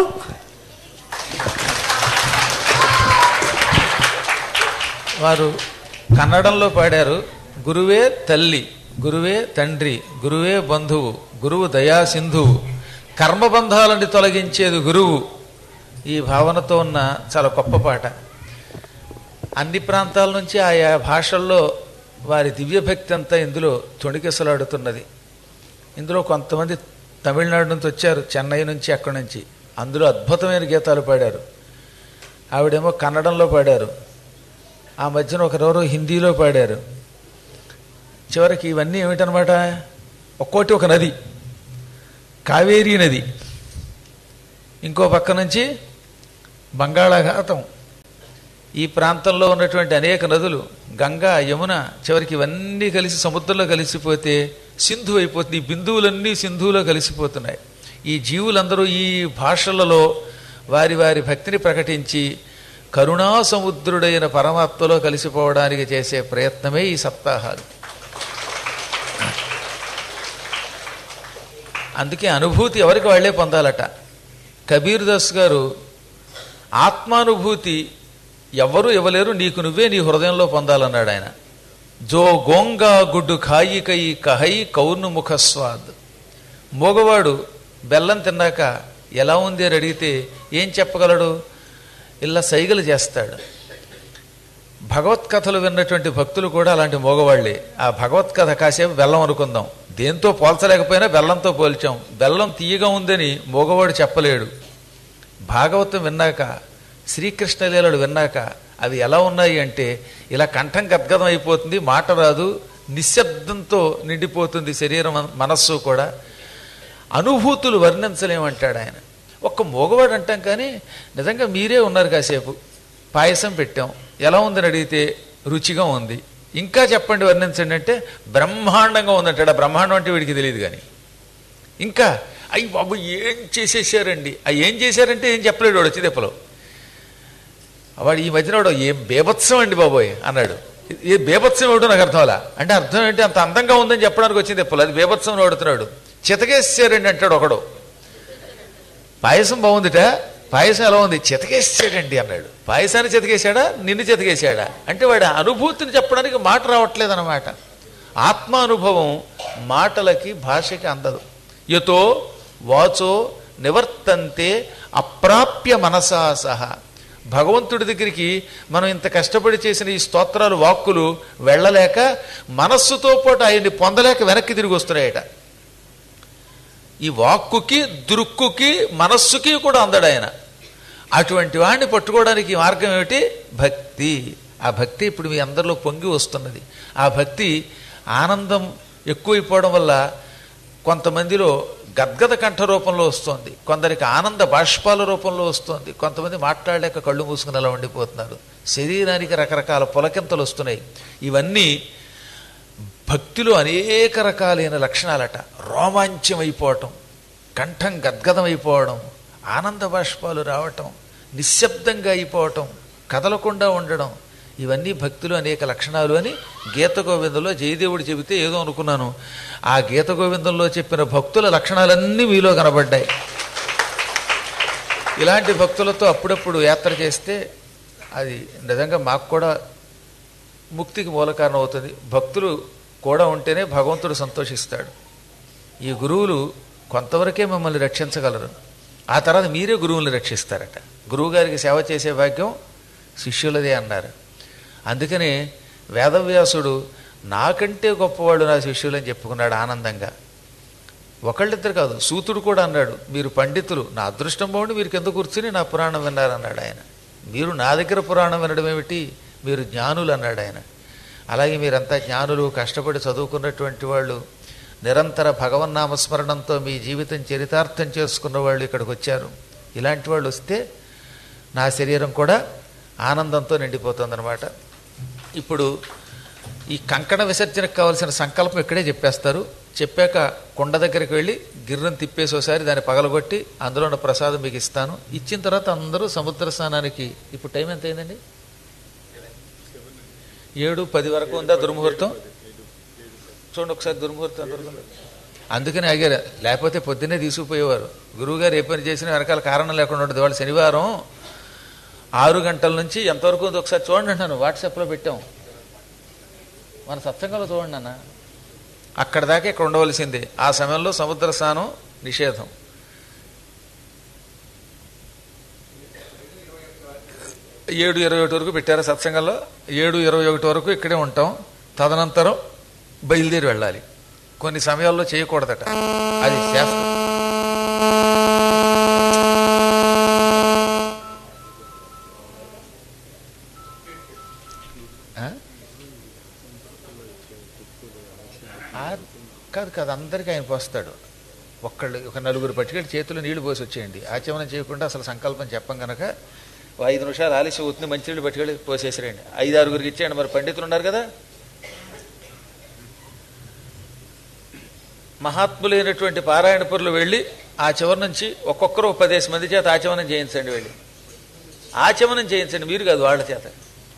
వారు కన్నడంలో పాడారు గురువే తల్లి గురువే తండ్రి గురువే బంధువు గురువు దయా సింధువు కర్మబంధాలని తొలగించేది గురువు ఈ భావనతో ఉన్న చాలా గొప్ప పాట అన్ని ప్రాంతాల నుంచి ఆయా భాషల్లో వారి దివ్యభక్తి అంతా ఇందులో తొణికెసలాడుతున్నది ఇందులో కొంతమంది తమిళనాడు నుంచి వచ్చారు చెన్నై నుంచి అక్కడి నుంచి అందులో అద్భుతమైన గీతాలు పాడారు ఆవిడేమో కన్నడంలో పాడారు ఆ మధ్యన ఒకరెవరో హిందీలో పాడారు చివరికి ఇవన్నీ ఏమిటనమాట ఒక్కోటి ఒక నది కావేరీ నది ఇంకో పక్క నుంచి బంగాళాఘాతం ఈ ప్రాంతంలో ఉన్నటువంటి అనేక నదులు గంగా యమున చివరికి ఇవన్నీ కలిసి సముద్రంలో కలిసిపోతే సింధు అయిపోతుంది ఈ బిందువులన్నీ సింధువులో కలిసిపోతున్నాయి ఈ జీవులందరూ ఈ భాషలలో వారి వారి భక్తిని ప్రకటించి కరుణా సముద్రుడైన పరమాత్మలో కలిసిపోవడానికి చేసే ప్రయత్నమే ఈ సప్తాహాలు అందుకే అనుభూతి ఎవరికి వాళ్లే పొందాలట కబీర్ దాస్ గారు ఆత్మానుభూతి ఎవ్వరూ ఇవ్వలేరు నీకు నువ్వే నీ హృదయంలో పొందాలన్నాడు ఆయన జో గోంగా గుడ్డు ఖాయి కై కహై కౌర్ను ముఖస్వాద్ మోగవాడు బెల్లం తిన్నాక ఎలా ఉంది అని అడిగితే ఏం చెప్పగలడు ఇలా సైగలు చేస్తాడు భగవత్కథలు విన్నటువంటి భక్తులు కూడా అలాంటి మోగవాళ్లే ఆ భగవత్కథ కాసేపు బెల్లం అనుకుందాం దేంతో పోల్చలేకపోయినా బెల్లంతో పోల్చాం బెల్లం తీయగా ఉందని మోగవాడు చెప్పలేడు భాగవతం విన్నాక శ్రీకృష్ణలీలలు విన్నాక అవి ఎలా ఉన్నాయి అంటే ఇలా కంఠం గద్గదం అయిపోతుంది మాట రాదు నిశ్శబ్దంతో నిండిపోతుంది శరీరం మనస్సు కూడా అనుభూతులు వర్ణించలేమంటాడు ఆయన ఒక్క మోగవాడు అంటాం కానీ నిజంగా మీరే ఉన్నారు కాసేపు పాయసం పెట్టాం ఎలా ఉందని అడిగితే రుచిగా ఉంది ఇంకా చెప్పండి వర్ణించండి అంటే బ్రహ్మాండంగా ఉందంటాడు ఆ బ్రహ్మాండం అంటే వీడికి తెలియదు కానీ ఇంకా అయ్యి బాబు ఏం చేసేసారండి ఆ ఏం చేశారంటే ఏం చెప్పలేడు వాడు వచ్చి దెప్పలో వాడు ఈ మధ్యన వాడు ఏం బేభత్సం అండి బాబోయ్ అన్నాడు ఏ బేభత్సం ఏమిటో నాకు అర్థం అలా అంటే అర్థం ఏంటి అంత అందంగా ఉందని చెప్పడానికి వచ్చింది దెప్పలు అది బేభత్సం వాడుతున్నాడు చితకేసారండి అంటాడు ఒకడు పాయసం బాగుందిట పాయసం ఎలా ఉంది చితకేసాడండి అన్నాడు పాయసాన్ని చితకేశాడా నిన్ను చితకేశాడా అంటే వాడి అనుభూతిని చెప్పడానికి మాట రావట్లేదు అనమాట ఆత్మానుభవం మాటలకి భాషకి అందదు యతో వాచో నివర్తంతే అప్రాప్య మనసా సహా భగవంతుడి దగ్గరికి మనం ఇంత కష్టపడి చేసిన ఈ స్తోత్రాలు వాక్కులు వెళ్ళలేక మనస్సుతో పాటు ఆయన్ని పొందలేక వెనక్కి తిరిగి వస్తున్నాయట ఈ వాక్కుకి దృక్కుకి మనస్సుకి కూడా అందడు ఆయన అటువంటి వాడిని పట్టుకోవడానికి మార్గం ఏమిటి భక్తి ఆ భక్తి ఇప్పుడు మీ అందరిలో పొంగి వస్తున్నది ఆ భక్తి ఆనందం ఎక్కువైపోవడం వల్ల కొంతమందిలో గద్గద కంఠ రూపంలో వస్తోంది కొందరికి ఆనంద బాష్పాల రూపంలో వస్తోంది కొంతమంది మాట్లాడలేక కళ్ళు మూసుకుని అలా ఉండిపోతున్నారు శరీరానికి రకరకాల పులకింతలు వస్తున్నాయి ఇవన్నీ భక్తిలో అనేక రకాలైన లక్షణాలట రోమాంచం అయిపోవటం కంఠం గద్గదం అయిపోవడం ఆనంద బాష్పాలు రావటం నిశ్శబ్దంగా అయిపోవటం కదలకుండా ఉండడం ఇవన్నీ భక్తిలో అనేక లక్షణాలు అని గీత గోవిందంలో జయదేవుడు చెబితే ఏదో అనుకున్నాను ఆ గీత గోవిందంలో చెప్పిన భక్తుల లక్షణాలన్నీ మీలో కనబడ్డాయి ఇలాంటి భక్తులతో అప్పుడప్పుడు యాత్ర చేస్తే అది నిజంగా మాకు కూడా ముక్తికి మూల కారణం అవుతుంది భక్తులు కూడా ఉంటేనే భగవంతుడు సంతోషిస్తాడు ఈ గురువులు కొంతవరకే మిమ్మల్ని రక్షించగలరు ఆ తర్వాత మీరే గురువుల్ని రక్షిస్తారట గురువుగారికి సేవ చేసే భాగ్యం శిష్యులదే అన్నారు అందుకని వేదవ్యాసుడు నాకంటే గొప్పవాడు నా శిష్యులు అని చెప్పుకున్నాడు ఆనందంగా ఒకళ్ళిద్దరు కాదు సూతుడు కూడా అన్నాడు మీరు పండితులు నా అదృష్టం బాగుండి మీరు కింద కూర్చుని నా పురాణం విన్నారన్నాడు ఆయన మీరు నా దగ్గర పురాణం వినడం ఏమిటి మీరు జ్ఞానులు అన్నాడు ఆయన అలాగే మీరంతా జ్ఞానులు కష్టపడి చదువుకున్నటువంటి వాళ్ళు నిరంతర భగవన్నామస్మరణంతో మీ జీవితం చరితార్థం చేసుకున్న వాళ్ళు ఇక్కడికి వచ్చారు ఇలాంటి వాళ్ళు వస్తే నా శరీరం కూడా ఆనందంతో నిండిపోతుందన్నమాట ఇప్పుడు ఈ కంకణ విసర్జనకు కావాల్సిన సంకల్పం ఇక్కడే చెప్పేస్తారు చెప్పాక కొండ దగ్గరికి వెళ్ళి గిర్రం తిప్పేసి ఒకసారి దాన్ని పగలగొట్టి అందులో ఉన్న ప్రసాదం మీకు ఇస్తాను ఇచ్చిన తర్వాత అందరూ సముద్ర స్నానానికి ఇప్పుడు టైం ఎంత అయిందండి ఏడు పది వరకు ఉందా దుర్ముహూర్తం చూడండి ఒకసారి దుర్ముహూర్తం ఎంతవరకు ఉందో. అందుకని ఆగారు లేకపోతే పొద్దున్నే తీసుకుపోయేవారు గురువుగారు ఏ పని చేసినా వెనకాల కారణం లేకుండా ఉంటుంది వాళ్ళు శనివారం ఆరు గంటల నుంచి ఎంతవరకు ఉందో ఒకసారి చూడండి అంటాను వాట్సాప్లో పెట్టాం మన సత్సంగంలో చూడండి అన్న అక్కడ దాకా ఇక్కడ ఉండవలసిందే ఆ సమయంలో సముద్ర స్నానం నిషేధం ఏడు ఇరవై ఒకటి వరకు పెట్టారు సత్సంగంలో ఏడు ఇరవై ఒకటి వరకు ఇక్కడే ఉంటాం తదనంతరం బయలుదేరి వెళ్ళాలి కొన్ని సమయాల్లో చేయకూడదట అది శాస్త్రం ఆ? ఆ- కాదు కాదు అందరికీ ఆయన పోస్తాడు ఒక్కళ్ళు ఒక నలుగురు పట్టుకెళ్ళి చేతులు నీళ్లు పోసి వచ్చేయండి ఆచమనం చేయకుండా అసలు సంకల్పం చెప్పం కనుక ఓ ఐదు నిమిషాలు ఆలస్యం అవుతుంది మంచినీళ్ళు పట్టుకెళ్ళి పోసేసిరండి ఐదు ఆరుగురికి ఇచ్చేయండి మరి పండితులు ఉన్నారు కదా మహాత్ములైనటువంటి పారాయణపురులు వెళ్ళి ఆ చివరి నుంచి ఒక్కొక్కరు ఒక పదేసి మంది చేత ఆచమనం చేయించండి వెళ్ళి ఆచమనం చేయించండి మీరు కాదు వాళ్ళ చేత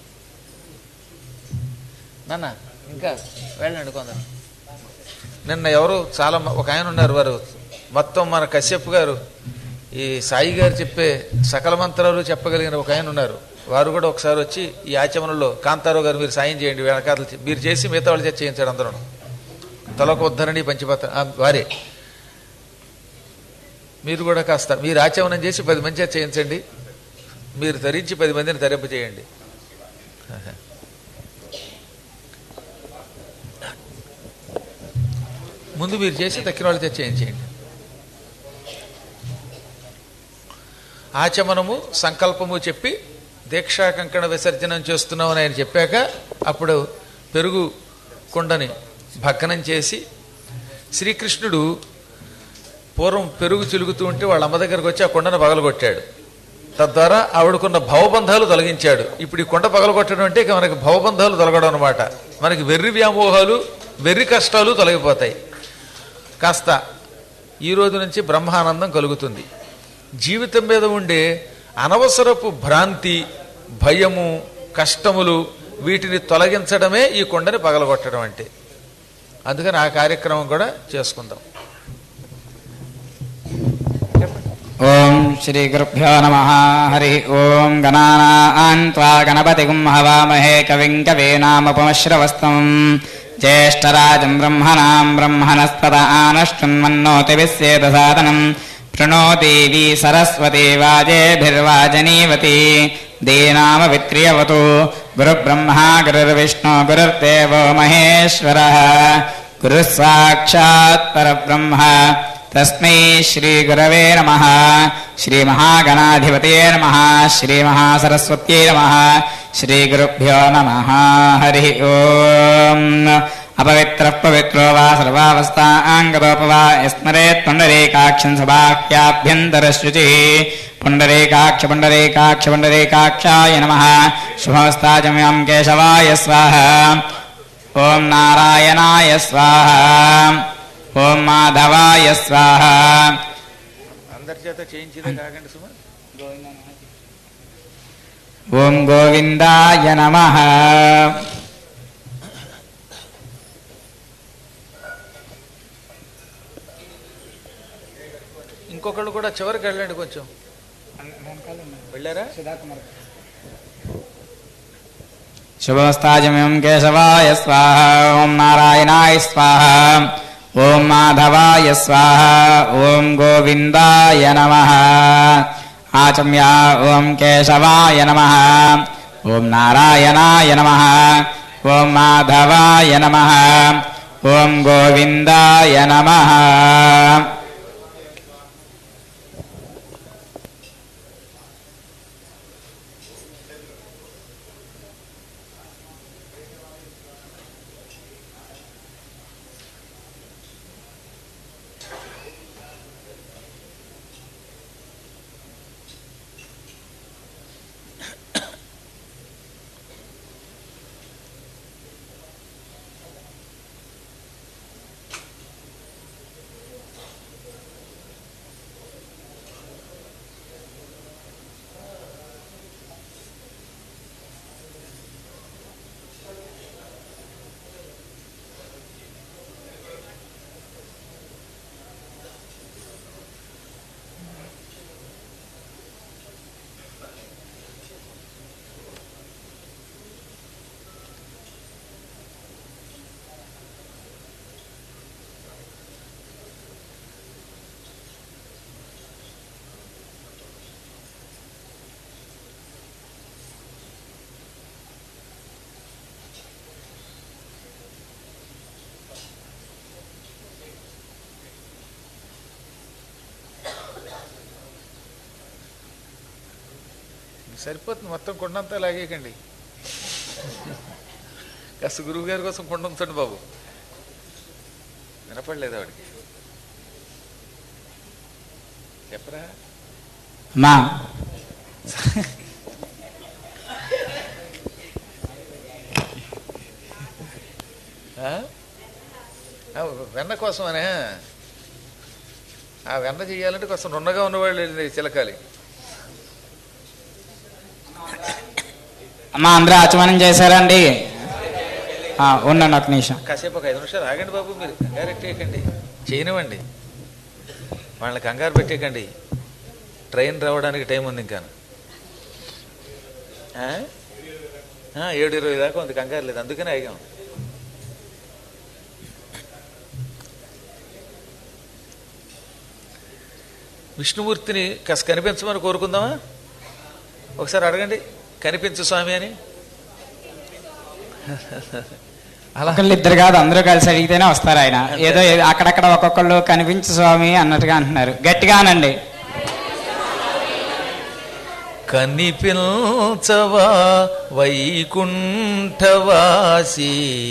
నాన్న ఇంకా వెళ్ళండి కొందరు నిన్న ఎవరు చాలా మ- ఒక ఆయన ఉన్నారు వారు మొత్తం మన కశ్యప్ గారు ఈ సాయి గారు చెప్పే సకల మంత్రాలు చెప్పగలిగిన ఒక ఆయన ఉన్నారు వారు కూడా ఒకసారి వచ్చి ఈ ఆచమనంలో కాంతారావు గారు మీరు సాయం చేయండి వెనకాతలు చే- మీరు చేసి మిగతా వాళ్ళు చేత చేయించాడు అందరూ తలకు ఉద్ధరణి పంచపత్ర ఆ, వారే మీరు కూడా కాస్త మీరు ఆచమనం చేసి పది మంది చేత చేయించండి మీరు ధరించి పది మందిని ధరింప చేయండి ముందు మీరు చేసి తక్కిన వాళ్ళు తెచ్చి చేయించేయండి ఆచమనము సంకల్పము చెప్పి దీక్షా కంకణ విసర్జనం చేస్తున్నామని ఆయన చెప్పాక అప్పుడు పెరుగు కుండని భగ్నం చేసి శ్రీకృష్ణుడు పూర్వం పెరుగు చిలుగుతూ ఉంటే వాళ్ళ అమ్మ దగ్గరకు వచ్చి ఆ కుండను పగలగొట్టాడు తద్వారా ఆవిడకున్న భవబంధాలు తొలగించాడు ఇప్పుడు ఈ కొండ పగలగొట్టడం అంటే ఇక మనకి భవబంధాలు తొలగడం అనమాట మనకి వెర్రి వ్యామోహాలు వెర్రి కష్టాలు తొలగిపోతాయి కాస్త ఈ రోజు నుంచి బ్రహ్మానందం కలుగుతుంది జీవితం మీద ఉండే అనవసరపు భ్రాంతి భయము కష్టములు వీటిని తొలగించడమే ఈ కొండని పగలగొట్టడం అంటే అందుకని ఆ కార్యక్రమం కూడా చేసుకుందాం ఓం శ్రీ గురుభ్యో నమ హరి ఓం గణానాన్ త్వా గణపతిగుం హవామహే కవిం కవీనాముపమశ్రవస్తం జ్యేష్ఠరాజం బ్రహ్మణాం బ్రహ్మణస్పద ఆనశ్వన్మన్నోతి విశ్వేద సాధనం ప్రణో దేవీ సరస్వతి వాజేభిర్వాజనీవతి దీనామవిత్రియవతు గురుబ్రహ్మా గురుర్విష్ణు గురుర్దేవో మహేశ్వర గురుः సాక్షాత్ పరబ్రహ్మ తస్మై శ్రీగురవే నమ శ్రీమహాగణాధిపతే నమ శ్రీమహాసరస్వత్యై నమ శ్రీగురుభ్యో నమ హరి ఓం अपवित्रः पवित्रो वा सर्वावस्थाङ्गतोप वा स्मरेत् पुण्डरीकाक्षं सभाख्याभ्यन्तरशुचिः पुण्डरीकाक्ष पुण्डरीकाक्ष पुण्डरीकाक्षाय नमः शुभमस्ताजम्यं केशवाय स्वाहा ॐ नारायणाय स्वाहा ॐ माधवाय स्वाहा అందరి చేత చేయించిందే కాకండి సుమా ॐ गोविन्दाय नमः ఇంకొకళ్ళు కూడా చివరికి వెళ్ళండి కొంచెం వెళ్ళారా शुभमस्ताजम्यं केशवाय स्वाहा ॐ नारायणाय स्वाहा ॐ माधवाय स्वाहा ॐ गोविन्दाय नमः आचम्या ॐ केशवाय नमः ॐ नारायणाय नमः ॐ माधवाय नमः ॐ गोविन्दाय नमः సరిపోతుంది మొత్తం కొండంతా లాగేయకండి కాస్త గురువు గారి కోసం కొండ ఉంచండి బాబు వినపడలేదు ఆవిడకి చెప్పరా మా ఆ? ఆ, వెన్న కోసమనే ఆ వెన్న చెయ్యాలంటే కొంచెం నున్నగా ఉన్నవాళ్ళు వెళ్ళి చిలకాలి అమ్మా అందరూ ఆచమనం చేశారండి ఆ, ఉండండి ఒక నిమిషం కాసేపు ఒక ఐదు నిమిషాలు ఆగండి బాబు మీరు కంగారు పెట్టేయకండి చేయనివ్వండి వాళ్ళని కంగారు పెట్టేయకండి ట్రైన్ రావడానికి టైం ఉంది ఇంకా ఆ? ఆ, ఏడు ఇరవై దాకా ఉంది కంగారు లేదు అందుకనే ఆగాం విష్ణుమూర్తిని కాస్త కనిపించమని కోరుకుందామా ఒకసారి అడగండి కనిపించు స్వామి అని అలా ఒకళ్ళు ఇద్దరు కాదు అందరూ కలిసి అడిగితేనే వస్తారు ఆయన ఏదో ఏ- అక్కడక్కడ ఒక్కొక్కళ్ళు కనిపించు స్వామి అన్నట్టుగా అంటున్నారు గట్టిగానండి కనిపించవా వైకుంఠవాసి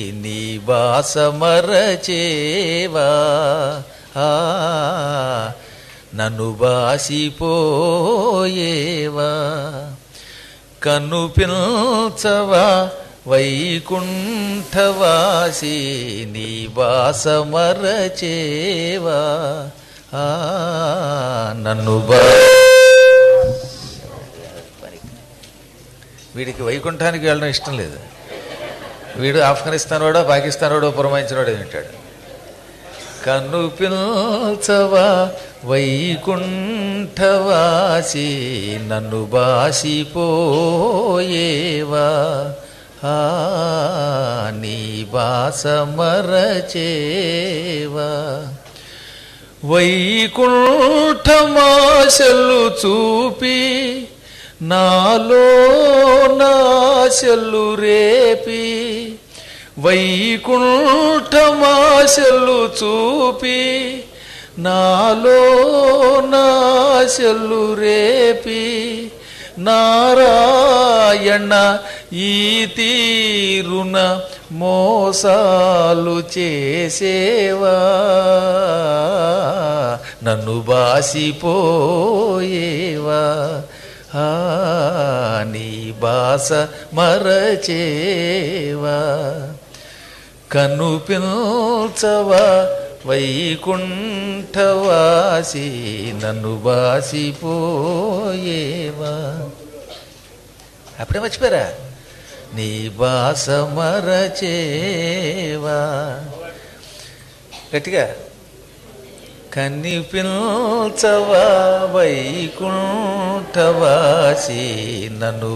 నివాసమరచేవా ఆ, నన్ను బాసిపోయేవా కనుపించవా వైకుంఠవాసి నివాసమరచేవా ఆ, నన్ను బా వీడికి వైకుంఠానికి వెళ్ళడం ఇష్టం లేదు వీడు ఆఫ్ఘనిస్తాన్ వాడో పాకిస్తాన్ వాడో పురమాయించిన వాడో వింటాడు కన్ను పిల్చవా వైకుంఠవాసి నన్ను బాసిపోయేవా ఆ నీ బాస మరచేవా వైకుంఠమాశలు చూపి నాలో నాశలు రేపి వైకుంఠమాశలు చూపి నాలో నాశలు రేపి నారాయణ ఈ తీరున మోసాలు చేసేవా నన్ను బాసిపోయేవా ఆ, నీ బాస మరచేవా కనుపిల్చవా వైకుంఠవాసి నన్ను బాసిపోయేవా అప్పుడే మర్చిపోయారా నీ బాస మరచేవా గట్టిగా కనిపించవా వైకుంఠవాసి నన్ను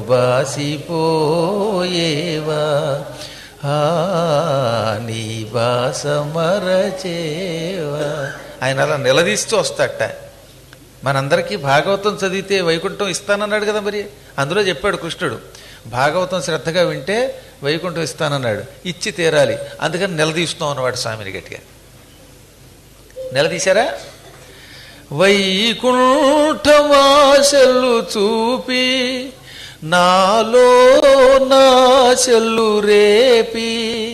బాసిపోయేవా ఆ, నీ బాస మరచేవా ఆయన అలా నిలదీస్తూ వస్తాట మనందరికీ భాగవతం చదివితే వైకుంఠం ఇస్తానన్నాడు కదా మరి అందులో చెప్పాడు కృష్ణుడు భాగవతం శ్రద్ధగా వింటే వైకుంఠం ఇస్తానన్నాడు ఇచ్చి తీరాలి అందుకని నిలదీస్తున్నాం అన్నవాడు స్వామిని గట్టిగా నిలదీశారా వైకుంఠమాశలు చూపి నాలో నాశలు రేపి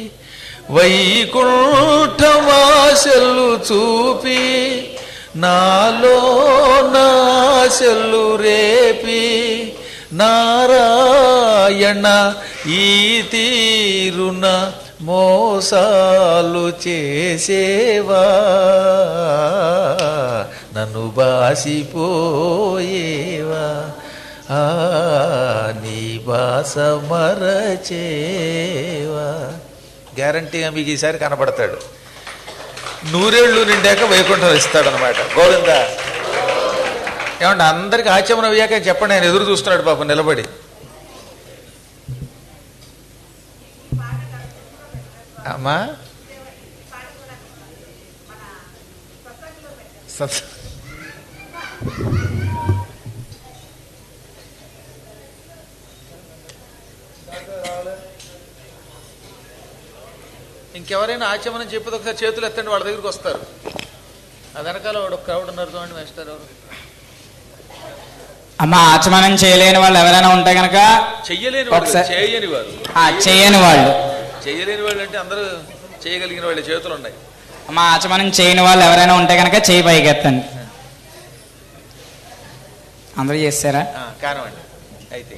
వైకుంఠమాశలు చూపి నాలో నాశలు రేపి నారాయణ ఈ తీరున మోసాలు చేసేవా నన్ను బాసిపోయేవా ఆ, నీ బాస మరచేవా గ్యారంటీగా మీకు ఈసారి కనబడతాడు నూరేళ్లు నిండాక వైకుంఠం ఇస్తాడనమాట గోవింద ఏమంటే అందరికి ఆచమనం అయ్యాక చెప్పండి ఆయన ఎదురు చూస్తున్నాడు పాపం నిలబడి అమ్మా సత్ ఇంకెవరైనా ఆచమనం చెప్పేది ఒకసారి చేతులు ఎత్తండి వాళ్ళ దగ్గరికి వస్తారు ఆ వెనకాల వాడు క్రౌడ్ ఉన్నారు చూడండి వేస్తారు ఎవరు అమ్మ ఆచమనం చేయలేని వాళ్ళు ఎవరైనా ఉంటే గనక చెయ్యలేని వాడు ఒకసారి- చేయని వారు ఆ చేయని వాళ్ళు చెయ్యలేని వాళ్ళు అంటే అందరూ చేయగలిగిన వాళ్ళ చేతులు ఉన్నాయి అమ్మ ఆచమనం చేయని వాళ్ళు ఎవరైనా ఉంటే కనుక చేయి పైకెత్తండి అందరూ చేస్తారా ఆ, కానివ్వండి అయితే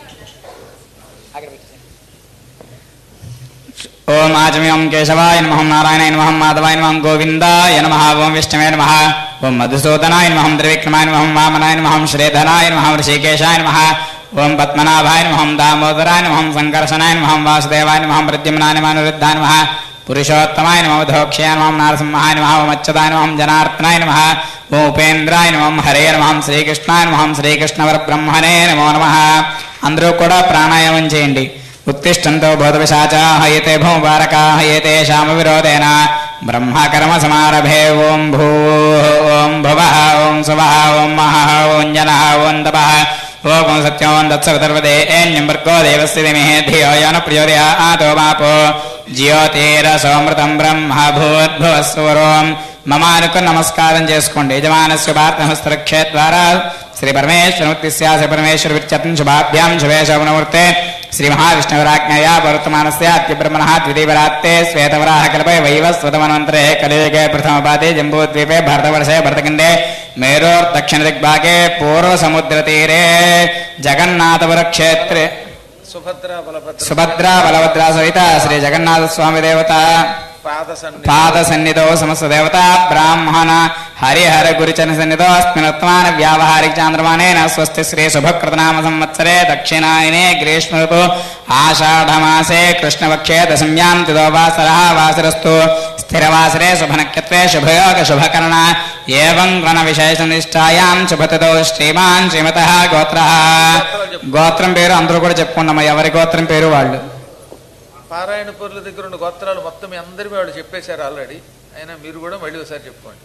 ఓం ఆచమ్యం కేశవాయ నమః నారాయణాయ నమః మాధవాయ నమః గోవిందాయ నమః ఓం విష్ణవే నమః ఓం మధుసూదనాయ నమః త్రివిక్రమాయ నమః వామనాయ నమః శ్రీధరాయ నమః ఋషికేశాయ నమః ఓం పద్మనాభాయ నమః దామోదరాయ నమః సంకర్షణాయ నమః వాసుదేవాయ నమః ప్రద్యుమ్నాయ నమః అనిరుద్ధాయ నమః పురుషోత్తమాయ నమః ధోక్షయాయ నమః నారసింహాయ నమః ఓం అచ్యుతాయ నమః జనార్దనాయ నమః ఓం ఉపేంద్రాయ నమః హరే నమః శ్రీకృష్ణాయ నమః శ్రీకృష్ణ బ్రహ్మణే నమో నమః అందరూ కూడా ప్రాణాయామం చేయండి ఉత్తిష్టంతో బోధవిశాచా హయతే భూముబారకా హయతే శామవిరోధేన బ్రహ్మకర్మ సమారభే ఓం భూ ఓం భువ ఓం శువ ఓం మహ ఓం జన ఓం తప ఓం సత్యం దత్సవతర్వదే ఏన్యం వర్గో దేవస్య ధిమహి ధియో యో న ప్రచోదయాతో మాపో జ్యోతిరసోమృతం బ్రహ్మ భూద్భువస్వరోం మమానుకు నమస్కారం చేసుకోండి యజమానస్య భారతహస్తరక్షే ద్వారా శ్రీ పరమేశ్వరమూర్తిస్య శ్రీ పరమేశ్వర విత్యత్ం శుభాభ్యాం శుభే శోభనమూర్తే శ్రీ మహావిష్ణురాజ్ఞయా పరుత్తమానస్య అత్యబ్రహ్మణ ద్వితీయరాత్తే శ్వేతవరాహ కల్పే వైవస్వతమనంతరే కలియుగే ప్రథమపాదే జంబూద్వీపే భరతవర్షే భరతఖండే మేరోర్ దక్షిణ దిగ్భాగే పూర్వసముద్రతీరే జగన్నాథపుర క్షేత్రే సుభద్ర బలభద్ర సుభద్రా బలభద్రా సహిత శ్రీ జగన్నాథ స్వామి దేవత పాద సన్ని పాద సన్నిధో సమస్త దేవత బ్రాహ్మణ హరిహర గురుచన సన్నిధో అస్మినుత్మాన వ్యావహారిక చాంద్రమానేన స్వస్తి శ్రీ శుభకృతనామ సంవత్సరే దక్షిణాయనే గ్రీష్మ ఋతు ఆషాఢమాసే కృష్ణపక్షే దశమ్యాం తిదో వాసర వాసరస్తు స్థిరవాసరే శుభనక్షత్రే శుభయోగ శుభకరణ ఏవం గణ విశేష నిష్టాయాం శుభతతో శ్రీమాన్ శ్రీమత గోత్ర గోత్రం పేరు అందరూ కూడా చెప్పుకున్నాం ఎవరి గోత్రం పేరు వాళ్ళు పారాయణ పౌరుల దగ్గర ఉన్న గోత్రాలు మొత్తం మీ అందరివి వాళ్ళు చెప్పేశారు ఆల్రెడీ అయినా మీరు కూడా మళ్ళీ ఒకసారి చెప్పుకోండి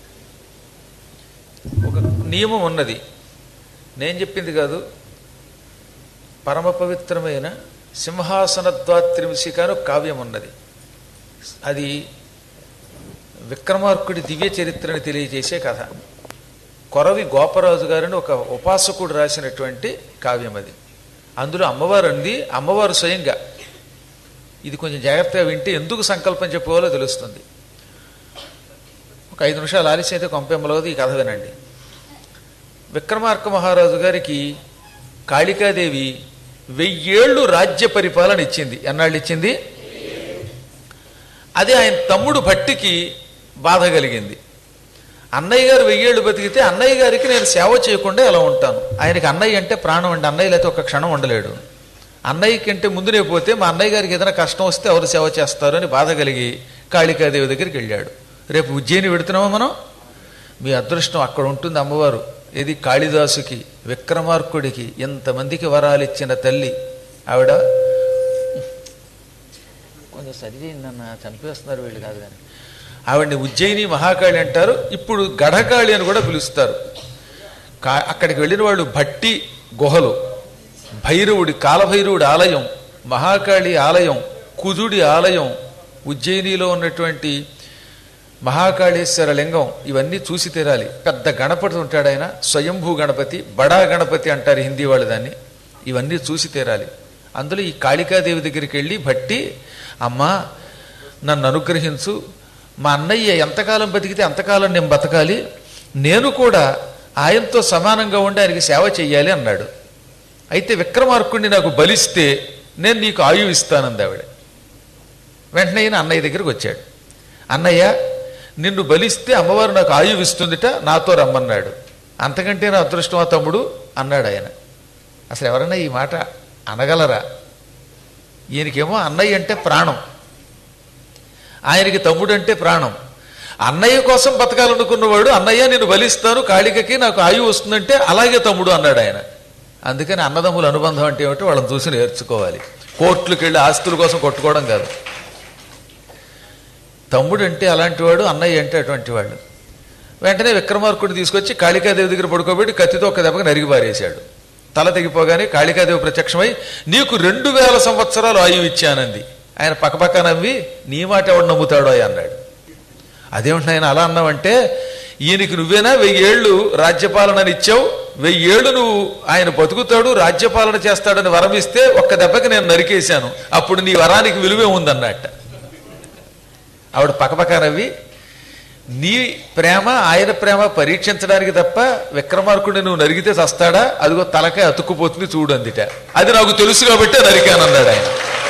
ఒక నియమం ఉన్నది నేను చెప్పింది కాదు పరమ పవిత్రమైన సింహాసనద్వాత్రింశిక అని ఒక కావ్యం ఉన్నది అది విక్రమార్కుడి దివ్య చరిత్రని తెలియజేసే కథ కొరవి గోపరాజు గారిని ఒక ఉపాసకుడు రాసినటువంటి కావ్యం అది అందులో అమ్మవారు అంది అమ్మవారు స్వయంగా ఇది కొంచెం జాగ్రత్తగా వింటే ఎందుకు సంకల్పం చెప్పుకోవాలో తెలుస్తుంది ఒక ఐదు నిమిషాలు ఆలస్యం అయితే కొంపెమ్మలవది ఈ కథ వినండి విక్రమార్క మహారాజు గారికి కాళికాదేవి వెయ్యేళ్ళు రాజ్య పరిపాలన ఇచ్చింది ఎన్నాళ్ళు ఇచ్చింది అదే ఆయన తమ్ముడు భట్టికి బాధ కలిగింది అన్నయ్య గారు వెయ్యేళ్ళు బతికితే అన్నయ్య గారికి నేను సేవ చేయకుండా ఎలా ఉంటాను ఆయనకి అన్నయ్య అంటే ప్రాణం అండి అన్నయ్య లేకపోతే ఒక క్షణం ఉండలేడు అన్నయ్య కంటే ముందునే పోతే మా అన్నయ్య గారికి ఏదైనా కష్టం వస్తే ఎవరు సేవ చేస్తారు అని బాధ కలిగి కాళికాదేవి దగ్గరికి వెళ్ళాడు రేపు ఉజ్జయిని పెడుతున్నామా మనం మీ అదృష్టం అక్కడ ఉంటుంది అమ్మవారు ఇది కాళిదాసుకి విక్రమార్కుడికి ఎంతమందికి వరాలు ఇచ్చిన తల్లి ఆవిడ కొంచెం సరిచేయండి చంపేస్తున్నారు వీళ్ళు కాదు కానీ ఆవిడ్ని ఉజ్జయిని మహాకాళి అంటారు ఇప్పుడు గఢకాళి అని కూడా పిలుస్తారు కా అక్కడికి వెళ్ళిన వాళ్ళు భట్టి గుహలు భైరవుడి కాలభైరవుడి ఆలయం మహాకాళి ఆలయం కుజుడి ఆలయం ఉజ్జయినిలో ఉన్నటువంటి మహాకాళేశ్వర లింగం ఇవన్నీ చూసి తీరాలి పెద్ద గణపతి ఉంటాడు ఆయన స్వయంభూ గణపతి బడా గణపతి అంటారు హిందీ వాళ్ళు దాన్ని ఇవన్నీ చూసి తీరాలి అందులో ఈ కాళికాదేవి దగ్గరికి వెళ్ళి భట్టి అమ్మా నన్ను అనుగ్రహించు మా అన్నయ్య ఎంతకాలం బతికితే అంతకాలం నేను బతకాలి నేను కూడా ఆయనతో సమానంగా ఉండి ఆయనకి సేవ చెయ్యాలి అన్నాడు అయితే విక్రమార్కుడిని నాకు బలిస్తే నేను నీకు ఆయువు ఇస్తానంది ఆవిడ వెంటనే ఈయన అన్నయ్య దగ్గరికి వచ్చాడు అన్నయ్య నిన్ను బలిస్తే అమ్మవారు నాకు ఆయువు ఇస్తుందిట నాతో రమ్మన్నాడు అంతకంటే నా అదృష్టం ఆ తమ్ముడు అన్నాడు ఆయన అసలు ఎవరైనా ఈ మాట అనగలరా ఈయనకేమో అన్నయ్య అంటే ప్రాణం ఆయనకి తమ్ముడు అంటే ప్రాణం అన్నయ్య కోసం బతకాలనుకున్నవాడు అన్నయ్య నేను బలిస్తాను కాళికకి నాకు ఆయువు వస్తుందంటే అలాగే తమ్ముడు అన్నాడు ఆయన అందుకని అన్నదమ్ముల అనుబంధం అంటే ఏమిటో వాళ్ళని చూసి నేర్చుకోవాలి కోర్టులకు వెళ్ళి ఆస్తుల కోసం కొట్టుకోవడం కాదు తమ్ముడు అంటే అలాంటి వాడు అన్నయ్య అంటే అటువంటి వాడు వెంటనే విక్రమార్కుడిని తీసుకొచ్చి కాళికాదేవి దగ్గర పడుకోబెట్టి కత్తితో ఒక దెబ్బకి నరిగి పారేశాడు తల తెగిపోగానే కాళికాదేవి ప్రత్యక్షమై నీకు రెండు వేల సంవత్సరాలు ఆయువు ఇచ్చానంది ఆయన పక్కపక్క నవ్వి నీ మాట ఎవడు నమ్ముతాడో అన్నాడు అదేమిటి ఆయన అలా అన్నావంటే ఈయనకి నువ్వేనా వెయ్యేళ్ళు రాజ్యపాలనని ఇచ్చావు వెయ్యేళ్ళు నువ్వు ఆయన బతుకుతాడు రాజ్యపాలన చేస్తాడని వరం ఇస్తే ఒక్క దెబ్బకి నేను నరికేశాను అప్పుడు నీ వరానికి విలువే ఉందన్నట్ట ఆవిడ పక్కపక్క నవ్వి నీ ప్రేమ ఆయన ప్రేమ పరీక్షించడానికి తప్ప విక్రమార్కుడిని నువ్వు నరిగితే చస్తాడా అదిగో తలకాయ అతుక్కుపోతుంది చూడు అందిట అది నాకు తెలుసు కాబట్టి నరికానన్నాడు ఆయన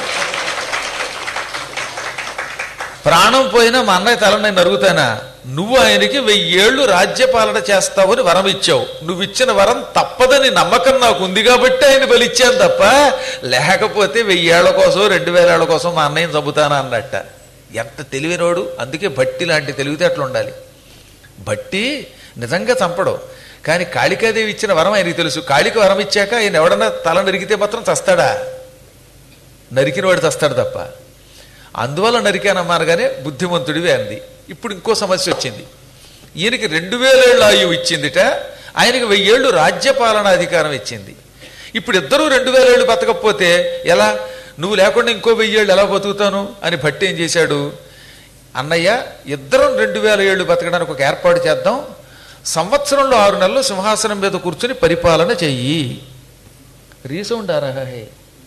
ప్రాణం పోయినా మా అన్నయ్య తల నేను నరుగుతానా నువ్వు ఆయనకి వెయ్యేళ్లు రాజ్యపాలన చేస్తావని వరం ఇచ్చావు నువ్వు ఇచ్చిన వరం తప్పదని నమ్మకం నాకు ఉంది కాబట్టి ఆయన బలిచ్చాను తప్ప లేకపోతే వెయ్యేళ్ల కోసం రెండు వేలేళ్ల కోసం మా అన్నయ్యని చంపుతానా అన్నట్ట ఎంత తెలివినోడు అందుకే భట్టి లాంటి తెలివితేటలు ఉండాలి భట్టి నిజంగా చంపడు కానీ కాళికాదేవి ఇచ్చిన వరం ఆయనకి తెలుసు కాళిక వరం ఇచ్చాక ఆయన ఎవడన్నా తల నరిగితే మాత్రం చస్తాడా నరికినవాడు చస్తాడు తప్ప అందువల్ల నరికానమ్మానగానే బుద్ధిమంతుడివే అంది ఇప్పుడు ఇంకో సమస్య వచ్చింది ఈయనకి రెండు వేలేళ్ళు ఆయువు ఇచ్చిందిట ఆయనకి వెయ్యేళ్ళు రాజ్యపాలన అధికారం ఇచ్చింది ఇప్పుడు ఇద్దరూ రెండు వేలేళ్ళు బతకపోతే ఎలా నువ్వు లేకుండా ఇంకో వెయ్యేళ్ళు ఎలా బతుకుతాను అని భట్టి ఏం చేశాడు అన్నయ్య ఇద్దరం రెండు వేల ఏళ్ళు బతకడానికి ఒక ఏర్పాటు చేద్దాం సంవత్సరంలో ఆరు నెలలు సింహాసనం మీద కూర్చుని పరిపాలన చెయ్యి రీసౌండ్ ఆరాహే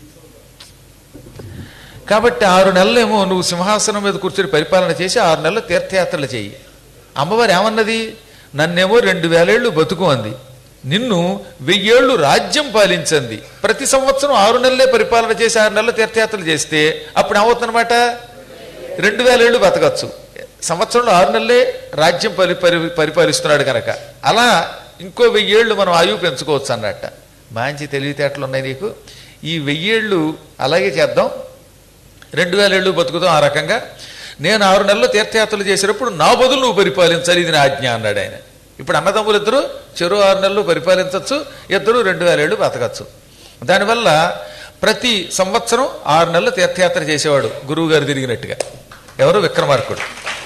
కాబట్టి ఆరు నెలలేమో నువ్వు సింహాసనం మీద కూర్చొని పరిపాలన చేసి ఆరు నెలలు తీర్థయాత్రలు చెయ్యి అమ్మవారు ఏమన్నది నన్నేమో రెండు వేలేళ్లు బతుకు అంది నిన్ను వెయ్యేళ్లు రాజ్యం పాలించంది ప్రతి సంవత్సరం ఆరు నెలలే పరిపాలన చేసి ఆరు నెలలు తీర్థయాత్రలు చేస్తే అప్పుడు ఏమవుతుందన్నమాట రెండు వేలేళ్లు బతకచ్చు సంవత్సరంలో ఆరు నెలలే రాజ్యం పరి పరి పరిపాలిస్తున్నాడు కనుక అలా ఇంకో వెయ్యేళ్ళు మనం ఆయువు పెంచుకోవచ్చు అన్నట్ట మంచి తెలివితేటలు ఉన్నాయి నీకు ఈ వెయ్యేళ్ళు అలాగే చేద్దాం రెండు వేల ఏళ్ళు బతుకుతాం ఆ రకంగా నేను ఆరు నెలలు తీర్థయాత్రలు చేసినప్పుడు నా బదులు నువ్వు పరిపాలించాలి ఇది నా ఆజ్ఞ అన్నాడు ఆయన ఇప్పుడు అన్నదమ్ములు ఇద్దరు చెరు ఆరు నెలలు పరిపాలించవచ్చు ఇద్దరు రెండు వేల ఏళ్ళు బతకచ్చు దానివల్ల ప్రతి సంవత్సరం ఆరు నెలలు తీర్థయాత్ర చేసేవాడు గురువు గారు తిరిగినట్టుగా ఎవరు విక్రమార్కుడు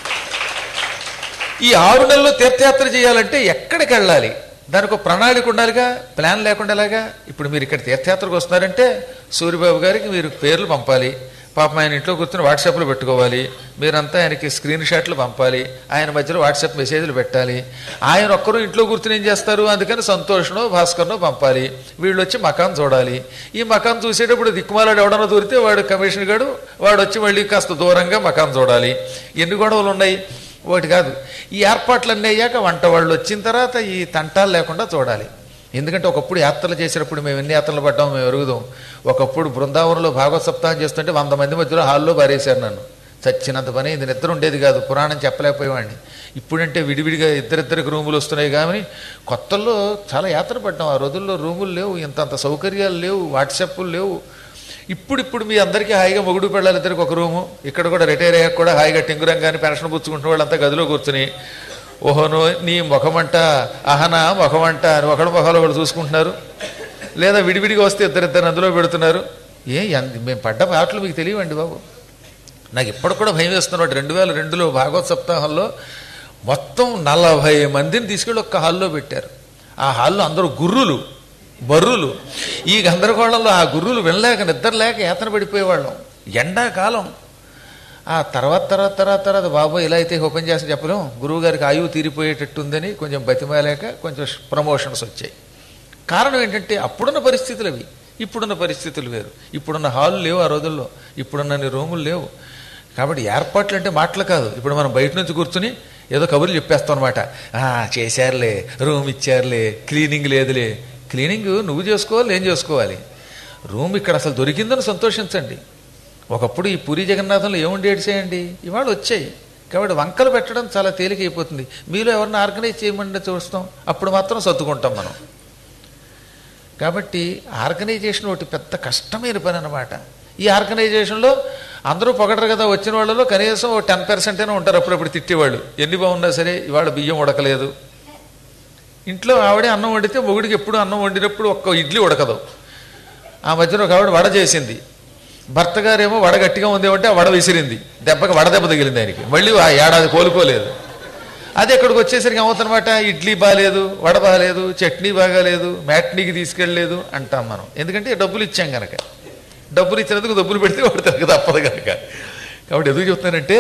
ఈ ఆరు నెలలు తీర్థయాత్ర చేయాలంటే ఎక్కడికి వెళ్ళాలి దానికి ఒక ప్రణాళిక ఉండాలిగా ప్లాన్ లేకుండా ఎలాగా ఇప్పుడు మీరు ఇక్కడ తీర్థయాత్రకు వస్తున్నారంటే సూర్యబాబు గారికి మీరు పేర్లు పంపాలి పాపం ఆయన ఇంట్లో కూర్చొని వాట్సాప్లో పెట్టుకోవాలి మీరంతా ఆయనకి స్క్రీన్ షాట్లు పంపాలి ఆయన మధ్యలో వాట్సాప్ మెసేజ్లు పెట్టాలి ఆయన ఒక్కరు ఇంట్లో కూర్చొని ఏం చేస్తారు అందుకని సంతోషనో భాస్కర్నో పంపాలి వీళ్ళు వచ్చి మకాన్ చూడాలి ఈ మకాన్ చూసేటప్పుడు దిక్కుమాలాడు ఎవడన్నా దూరితే వాడు కమిషన్ గాడు వాడు వచ్చి మళ్ళీ కాస్త దూరంగా మకాన్ చూడాలి ఎన్ని గొడవలు ఉన్నాయి ఒకటి కాదు ఈ ఏర్పాట్లన్నీ అయ్యాక వంట వాళ్ళు వచ్చిన తర్వాత ఈ తంటాలు లేకుండా చూడాలి ఎందుకంటే ఒకప్పుడు యాత్రలు చేసినప్పుడు మేము ఎన్ని యాత్రలు పడ్డాము మేము ఎరుగుదాం ఒకప్పుడు బృందావనంలో భాగవత సప్తాహం చేస్తుంటే వంద మంది మధ్యలో హాల్లో పారేశారు నన్ను చచ్చినంత పని ఇది నిద్ర ఉండేది కాదు పురాణం చెప్పలేకపోయేవాడిని ఇప్పుడంటే విడివిడిగా ఇద్దరిద్దరికి రూములు వస్తున్నాయి కానీ కొత్తల్లో చాలా యాత్ర పడ్డాం ఆ రోజుల్లో రూములు లేవు ఇంతంత సౌకర్యాలు లేవు వాట్సాప్లు లేవు ఇప్పుడు ఇప్పుడు మీ అందరికీ హాయిగా మొగుడు పెళ్ళాలి ఇద్దరికి ఒక రూము ఇక్కడ కూడా రిటైర్ అయ్యాక కూడా హాయిగా టింగురంగాని పెన్షన్ పుచ్చుకుంటున్న వాళ్ళంతా గదిలో కూర్చుని ఓహోనో నీ ముఖమంట అహనా ముఖమంట అని ఒకడు ముఖాలు ఒకడు చూసుకుంటున్నారు లేదా విడివిడిగా వస్తే ఇద్దరిద్దరు అందులో పెడుతున్నారు ఏ ఎంత- మేము పడ్డ పాటలు మీకు తెలియవండి బాబు నాకు ఇప్పటికి కూడా భయం వేస్తున్నాడు రెండు వేల రెండులో భాగవత సప్తాహంలో మొత్తం నలభై మందిని తీసుకెళ్ళి ఒక్క హాల్లో పెట్టారు ఆ హాల్లో అందరూ గుర్రులు బర్రులు ఈ గందరగోళంలో ఆ గుర్రులు వినలేక నిద్ర లేక యాతన పడిపోయేవాళ్ళం ఎండాకాలం ఆ తర్వాత తర్వాత తర్వాత తర్వాత బాబు ఇలా అయితే ఓపెన్ చేసి చెప్పలేం గురువు గారికి ఆయువు తీరిపోయేటట్టుందని కొంచెం బతిమాలేక కొంచెం ప్రమోషన్స్ వచ్చాయి కారణం ఏంటంటే అప్పుడున్న పరిస్థితులు అవి ఇప్పుడున్న పరిస్థితులు వేరు ఇప్పుడున్న హాల్ లేవు ఆ రోజుల్లో ఇప్పుడున్న రూములు లేవు కాబట్టి ఏర్పాట్లు అంటే మాటలు కాదు ఇప్పుడు మనం బయట నుంచి కూర్చుని ఏదో కబుర్లు చెప్పేస్తాం అనమాట చేశారులే రూమ్ ఇచ్చారులే క్లీనింగ్ లేదులే క్లీనింగ్ నువ్వు చేసుకోవాలి నేను చేసుకోవాలి రూమ్ ఇక్కడ అసలు దొరికిందని సంతోషించండి ఒకప్పుడు ఈ పూరి జగన్నాథంలో ఏముండి ఏడ్చేయండి ఇవాళ వచ్చాయి కాబట్టి వంకలు పెట్టడం చాలా తేలికైపోతుంది మీలో ఎవరిని ఆర్గనైజ్ చేయమంటే చూస్తాం అప్పుడు మాత్రం సర్దుకుంటాం మనం కాబట్టి ఆర్గనైజేషన్ ఒకటి పెద్ద కష్టమైన పని అనమాట ఈ ఆర్గనైజేషన్లో అందరూ పొగడరు కదా వచ్చిన వాళ్ళలో కనీసం ఓ టెన్ పర్సెంట్ అయినా ఉంటారు అప్పుడప్పుడు తిట్టేవాళ్ళు ఎన్ని బాగున్నా సరే ఇవాళ బియ్యం ఉడకలేదు ఇంట్లో ఆవిడే అన్నం వండితే మొగుడికి ఎప్పుడు అన్నం వండినప్పుడు ఒక్క ఇడ్లీ ఉడకదు ఆ మధ్యన ఒక ఆవిడ వడ చేసింది భర్త గారేమో వడ గట్టిగా ఉంది అంటే ఆ వడ విసిరింది దెబ్బకి వడ దెబ్బ తగిలింది ఆయనకి మళ్ళీ ఆ ఏడాది కోలుకోలేదు అది ఇక్కడికి వచ్చేసరికి ఏమవుతుందన్నమాట ఇడ్లీ బాగాలేదు వడ బాగాలేదు చట్నీ బాగాలేదు మ్యాట్నీకి తీసుకెళ్ళలేదు అంటాం మనం ఎందుకంటే డబ్బులు ఇచ్చాం కనుక డబ్బులు ఇచ్చినందుకు డబ్బులు పెడితే వాడు తిరగ తప్పదు కనుక కాబట్టి ఎందుకు చెప్తున్నానంటే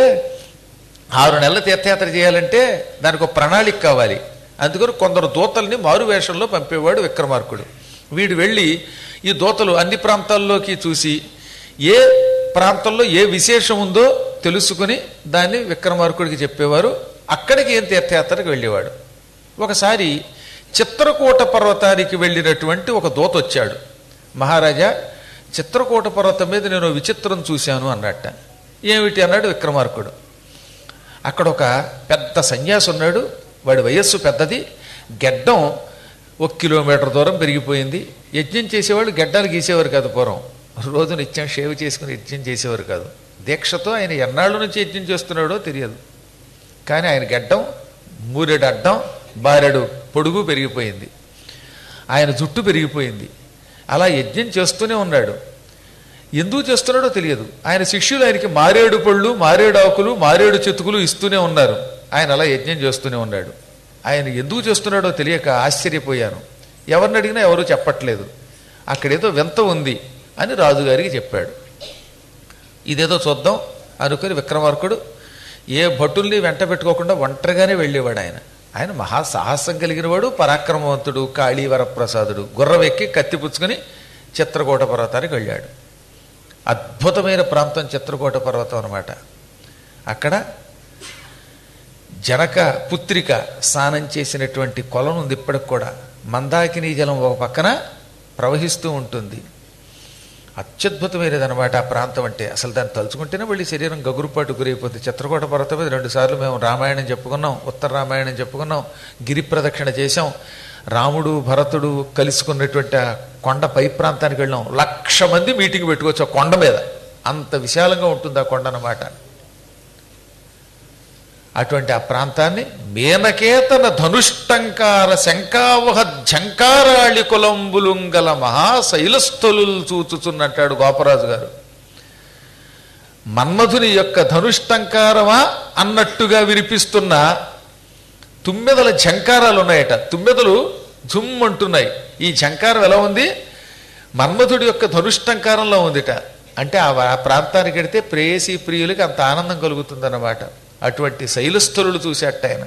ఆరు నెలల తీర్థయాత్ర చేయాలంటే దానికి ఒక ప్రణాళిక కావాలి అందుకని కొందరు దూతల్ని మారు వేషంలో పంపేవాడు విక్రమార్కుడు వీడు వెళ్ళి ఈ దూతలు అన్ని ప్రాంతాల్లోకి చూసి ఏ ప్రాంతంలో ఏ విశేషం ఉందో తెలుసుకుని దాన్ని విక్రమార్కుడికి చెప్పేవారు అక్కడికి ఏం తీర్థయాత్రకు వెళ్ళేవాడు ఒకసారి చిత్రకూట పర్వతానికి వెళ్ళినటువంటి ఒక దూత వచ్చాడు మహారాజా చిత్రకూట పర్వతం మీద నేను ఓ విచిత్రం చూశాను అన్నట్ట ఏమిటి అన్నాడు విక్రమార్కుడు అక్కడ ఒక పెద్ద సన్యాసి ఉన్నాడు వాడి వయస్సు పెద్దది గెడ్డం ఒక కిలోమీటర్ దూరం పెరిగిపోయింది యజ్ఞం చేసేవాళ్ళు గెడ్డాలు గీసేవారు కాదు పూర్వం రోజు నిత్యం షేవ్ చేసుకుని యజ్ఞం చేసేవారు కాదు దీక్షతో ఆయన ఎన్నాళ్ళ నుంచి యజ్ఞం చేస్తున్నాడో తెలియదు కానీ ఆయన గెడ్డం మూరెడు అడ్డం బారెడు పొడుగు పెరిగిపోయింది ఆయన జుట్టు పెరిగిపోయింది అలా యజ్ఞం చేస్తూనే ఉన్నాడు ఎందుకు చేస్తున్నాడో తెలియదు ఆయన శిష్యులు ఆయనకి మారేడు పళ్ళు మారేడు ఆకులు మారేడు చెతుకులు ఇస్తూనే ఉన్నారు ఆయన అలా యజ్ఞం చేస్తూనే ఉన్నాడు ఆయన ఎందుకు చేస్తున్నాడో తెలియక ఆశ్చర్యపోయాను ఎవరిని అడిగినా ఎవరు చెప్పట్లేదు అక్కడేదో వింత ఉంది అని రాజుగారికి చెప్పాడు ఇదేదో చూద్దాం అనుకుని విక్రమార్కుడు ఏ భటుల్ని వెంట పెట్టుకోకుండా ఒంటరిగానే వెళ్ళేవాడు ఆయన ఆయన మహా సాహసం కలిగినవాడు పరాక్రమవంతుడు కాళీవరప్రసాదుడు గుర్రం ఎక్కి కత్తి పుచ్చుకొని చిత్రకూట పర్వతానికి వెళ్ళాడు అద్భుతమైన ప్రాంతం చిత్రకూట పర్వతం అన్నమాట అక్కడ జనక పుత్రిక స్నానం చేసినటువంటి కొలను ఉంది ఇప్పటికి కూడా మందాకిని జలం ఒక పక్కన ప్రవహిస్తూ ఉంటుంది అత్యద్భుతమైనది అనమాట ఆ ప్రాంతం అంటే అసలు దాన్ని తలుచుకుంటేనే మళ్ళీ శరీరం గగురుపాటు గురైపోతుంది చిత్రకూట పర్వతం మీద రెండు సార్లు మేము రామాయణం చెప్పుకున్నాం ఉత్తర రామాయణం చెప్పుకున్నాం గిరి ప్రదక్షిణ చేశాం రాముడు భరతుడు కలుసుకున్నటువంటి ఆ కొండ పై ప్రాంతానికి వెళ్ళాం లక్ష మంది మీటింగ్ పెట్టుకోవచ్చు ఆ కొండ మీద అంత విశాలంగా ఉంటుంది ఆ కొండ అన్నమాట అటువంటి ఆ ప్రాంతాన్ని మేనకేతన ధనుష్టంకార శంకావహ ఝంకారాళి కులంబులుంగల మహాశైలస్థలు చూచుచున్నట్టాడు గోపరాజు గారు మన్మధుని యొక్క ధనుష్టంకారమా అన్నట్టుగా వినిపిస్తున్న తుమ్మెదల ఝంకారాలు ఉన్నాయట తుమ్మెదలు జుమ్ అంటున్నాయి ఈ ఝంకారం ఎలా ఉంది మన్మధుడి యొక్క ధనుష్టంకారంలో ఉందిట అంటే ఆ వా- ప్రాంతానికి వెడితే ప్రేయసీ ప్రియులకి అంత ఆనందం కలుగుతుందన్నమాట అటువంటి శైలస్థలులు చూసేట ఆయన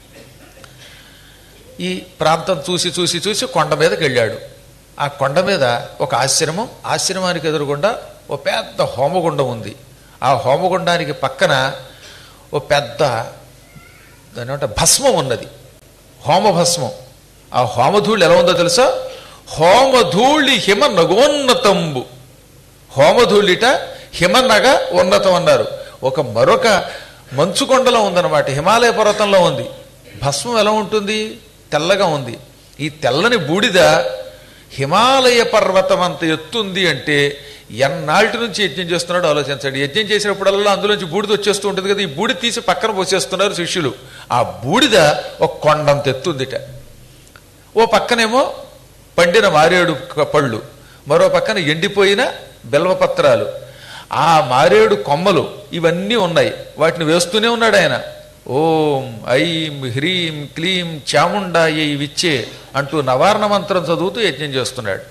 ఈ ప్రాంతం చూసి చూసి చూసి కొండ మీదకి వెళ్ళాడు ఆ కొండ మీద ఒక ఆశ్రమం ఆశ్రమానికి ఎదురుగుండా ఓ పెద్ద హోమగుండం ఉంది ఆ హోమగుండానికి పక్కన ఓ పెద్ద దాని ఏమంటే భస్మం ఉన్నది హోమభస్మం ఆ హోమధూళి ఎలా ఉందో తెలుసా హోమధూళి హిమ నగోన్నతంబు హోమధూళిట హిమనగ ఉన్నతం అన్నారు ఒక మరొక మంచుకొండలో ఉందన్నమాట హిమాలయ పర్వతంలో ఉంది భస్మం ఎలా ఉంటుంది తెల్లగా ఉంది ఈ తెల్లని బూడిద హిమాలయ పర్వతం అంత ఎత్తుంది అంటే ఎన్నాళ్ళ నుంచి యజ్ఞం చేస్తున్నాడో ఆలోచించండి యజ్ఞం చేసినప్పుడల్లా అందులోంచి బూడిద వచ్చేస్తూ ఉంటుంది కదా ఈ బూడిద తీసి పక్కన పోసేస్తున్నారు శిష్యులు ఆ బూడిద ఒక కొండంత ఎత్తుందిట ఓ పక్కనేమో పండిన మారేడు క- పళ్ళు మరో పక్కన ఎండిపోయిన బెల్వపత్రాలు ఆ మారేడు కొమ్మలు ఇవన్నీ ఉన్నాయి వాటిని వేస్తూనే ఉన్నాడు ఆయన ఓం ఐం హ్రీం క్లీం చాముండాయ విచ్చే అంటూ నవార్ణ మంత్రం చదువుతూ యజ్ఞం చేస్తున్నాడు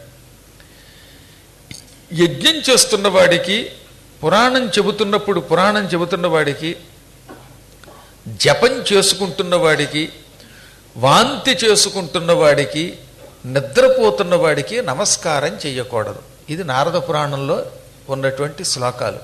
యజ్ఞం చేస్తున్న వాడికి పురాణం చెబుతున్నప్పుడు పురాణం చెబుతున్న వాడికి జపం చేసుకుంటున్న వాడికి వాంతి చేసుకుంటున్న వాడికి నిద్రపోతున్న వాడికి నమస్కారం చేయకూడదు ఇది నారద పురాణంలో ఉన్నటువంటి శ్లోకాలు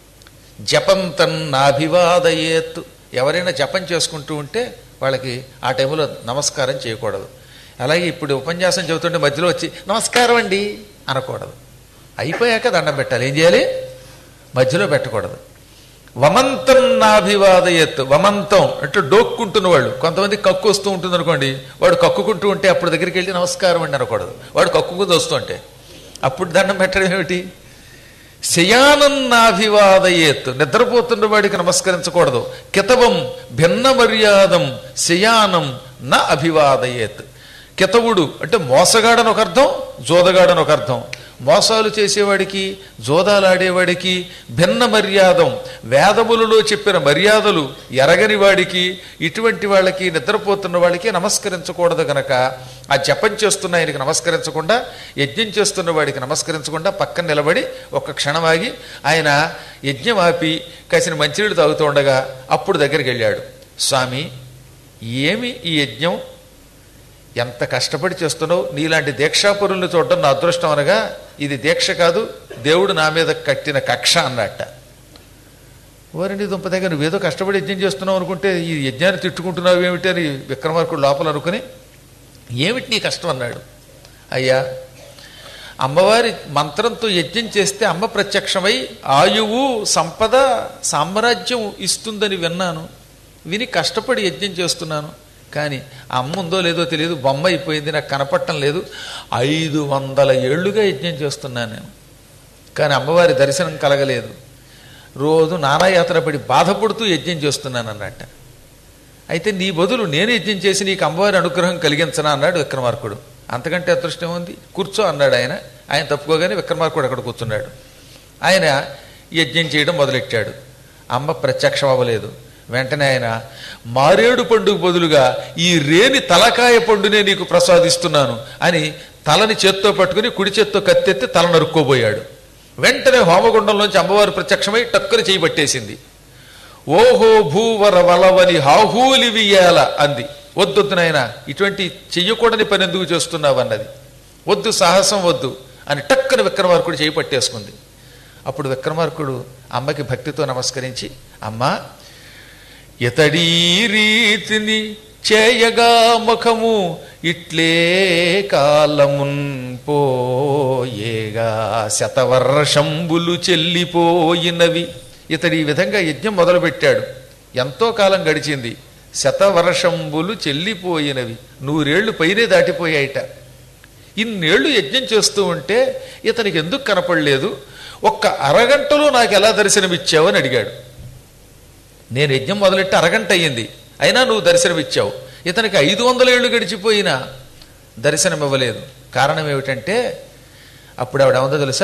జపంతం నాభివాదయేత్ ఎవరైనా జపం చేసుకుంటూ ఉంటే వాళ్ళకి ఆ టైంలో నమస్కారం చేయకూడదు అలాగే ఇప్పుడు ఉపన్యాసం చెబుతుంటే మధ్యలో వచ్చి నమస్కారం అండి అనకూడదు అయిపోయాక దండం పెట్టాలి ఏం చేయాలి మధ్యలో పెట్టకూడదు వమంతం నాభివాదయత్ వమంతం అంటే డోక్కుంటున్న వాళ్ళు కొంతమంది కక్కు వస్తూ ఉంటుంది అనుకోండి వాడు కక్కుకుంటూ ఉంటే అప్పుడు దగ్గరికి వెళ్ళి నమస్కారం అండి అనకూడదు వాడు కక్కుకుంటూ వస్తుంటే అప్పుడు దండం పెట్టడం ఏమిటి శయానం నాభివాదయేత్ నిద్రపోతున్న వాడికి నమస్కరించకూడదు కితవం భిన్న మర్యాదం శయానం నా అభివాదయేత్ కితవుడు అంటే మోసగాడని ఒక అర్థం జోదగాడని ఒక అర్థం మోసాలు చేసేవాడికి జోదాలాడేవాడికి భిన్న మర్యాదం వేదములలో చెప్పిన మర్యాదలు ఎరగని వాడికి ఇటువంటి వాళ్ళకి నిద్రపోతున్న వాళ్ళకి నమస్కరించకూడదు గనక ఆ జపం చేస్తున్న ఆయనకి నమస్కరించకుండా యజ్ఞం చేస్తున్న వాడికి నమస్కరించకుండా పక్కన నిలబడి ఒక క్షణం ఆగి ఆయన యజ్ఞం ఆపి కాసిన మంచినీళ్ళు తాగుతూ ఉండగా అప్పుడు దగ్గరికి వెళ్ళాడు స్వామి ఏమి ఈ యజ్ఞం ఎంత కష్టపడి చేస్తున్నావు నీలాంటి దీక్షాపరుల్ని చూడడం నా అదృష్టం అనగా ఇది దీక్ష కాదు దేవుడు నా మీద కట్టిన కక్ష అన్నట్ట ఓరండి దుంప దగ్గర నువ్వేదో కష్టపడి యజ్ఞం చేస్తున్నావు అనుకుంటే ఈ యజ్ఞాన్ని తిట్టుకుంటున్నావు ఏమిటి అని విక్రమార్కుడు లోపల అనుకుని ఏమిటి నీ కష్టం అన్నాడు అయ్యా అమ్మవారి మంత్రంతో యజ్ఞం చేస్తే అమ్మ ప్రత్యక్షమై ఆయువు సంపద సామ్రాజ్యం ఇస్తుందని విన్నాను విని కష్టపడి యజ్ఞం చేస్తున్నాను కానీ ఆ అమ్మ ఉందో లేదో తెలియదు బొమ్మ అయిపోయింది నాకు కనపడటం లేదు ఐదు వందల ఏళ్లుగా యజ్ఞం చేస్తున్నాను నేను కానీ అమ్మవారి దర్శనం కలగలేదు రోజు నానాయాత్ర పడి బాధపడుతూ యజ్ఞం చేస్తున్నాను అన్నట్ట అయితే నీ బదులు నేను యజ్ఞం చేసి నీకు అమ్మవారి అనుగ్రహం కలిగించనా అన్నాడు విక్రమార్కుడు అంతకంటే అదృష్టం ఉంది కూర్చో అన్నాడు ఆయన ఆయన తప్పుకోగానే విక్రమార్కుడు అక్కడ కూర్చున్నాడు ఆయన యజ్ఞం చేయడం మొదలెట్టాడు అమ్మ ప్రత్యక్షం అవ్వలేదు వెంటనే ఆయన మారేడు పండుగ బదులుగా ఈ రేని తలకాయ పండునే నీకు ప్రసాదిస్తున్నాను అని తలని చేత్తో పట్టుకుని కుడి చేత్తో కత్తెత్తి తల నరుక్కోబోయాడు వెంటనే హోమగుండంలోంచి అమ్మవారు ప్రత్యక్షమై టక్కుని చేయబట్టేసింది ఓహో భూవర వలవని హాహూలి వియ్యాల అంది వద్దొద్దు నాయన ఇటువంటి చెయ్యకూడని పని ఎందుకు చేస్తున్నావు అన్నది వద్దు సాహసం వద్దు అని టక్కున విక్రమార్కుడు చేయి పట్టేసుకుంది అప్పుడు విక్రమార్కుడు అమ్మకి భక్తితో నమస్కరించి అమ్మా ఇతడీ రీతిని చేయగా ముఖము ఇట్లే కాలమున్ పోయేగా శతవర్షంబులు చెల్లిపోయినవి ఇతడు ఈ విధంగా యజ్ఞం మొదలుపెట్టాడు ఎంతో కాలం గడిచింది శతవర్షంబులు చెల్లిపోయినవి నూరేళ్లు పైనే దాటిపోయాయిట ఇన్నేళ్లు యజ్ఞం చేస్తూ ఉంటే ఇతనికి ఎందుకు కనపడలేదు ఒక్క అరగంటలో నాకు ఎలా దర్శనమిచ్చావని అడిగాడు నేను యజ్ఞం మొదలెట్టి అరగంట అయ్యింది అయినా నువ్వు దర్శనమిచ్చావు ఇతనికి ఐదు వందల ఏళ్ళు గడిచిపోయినా దర్శనం ఇవ్వలేదు కారణం ఏమిటంటే అప్పుడు ఆవిడ ఏమందో తెలుసా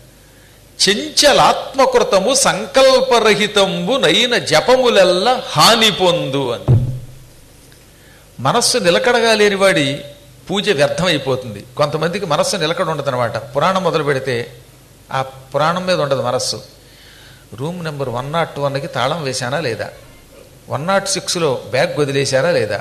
చెంచలాత్మకృతము సంకల్పరహితంబు నైన జపములెల్ల హాని పొందు అని మనస్సు నిలకడగా లేనివాడి పూజ వ్యర్థమైపోతుంది కొంతమందికి మనస్సు నిలకడ ఉండదన్నమాట పురాణం మొదలు పెడితే ఆ పురాణం మీద ఉండదు మనస్సు రూమ్ నెంబర్ వన్ నాట్ వన్కి తాళం వేశానా లేదా వన్ నాట్ సిక్స్లో బ్యాగ్ వదిలేశారా లేదా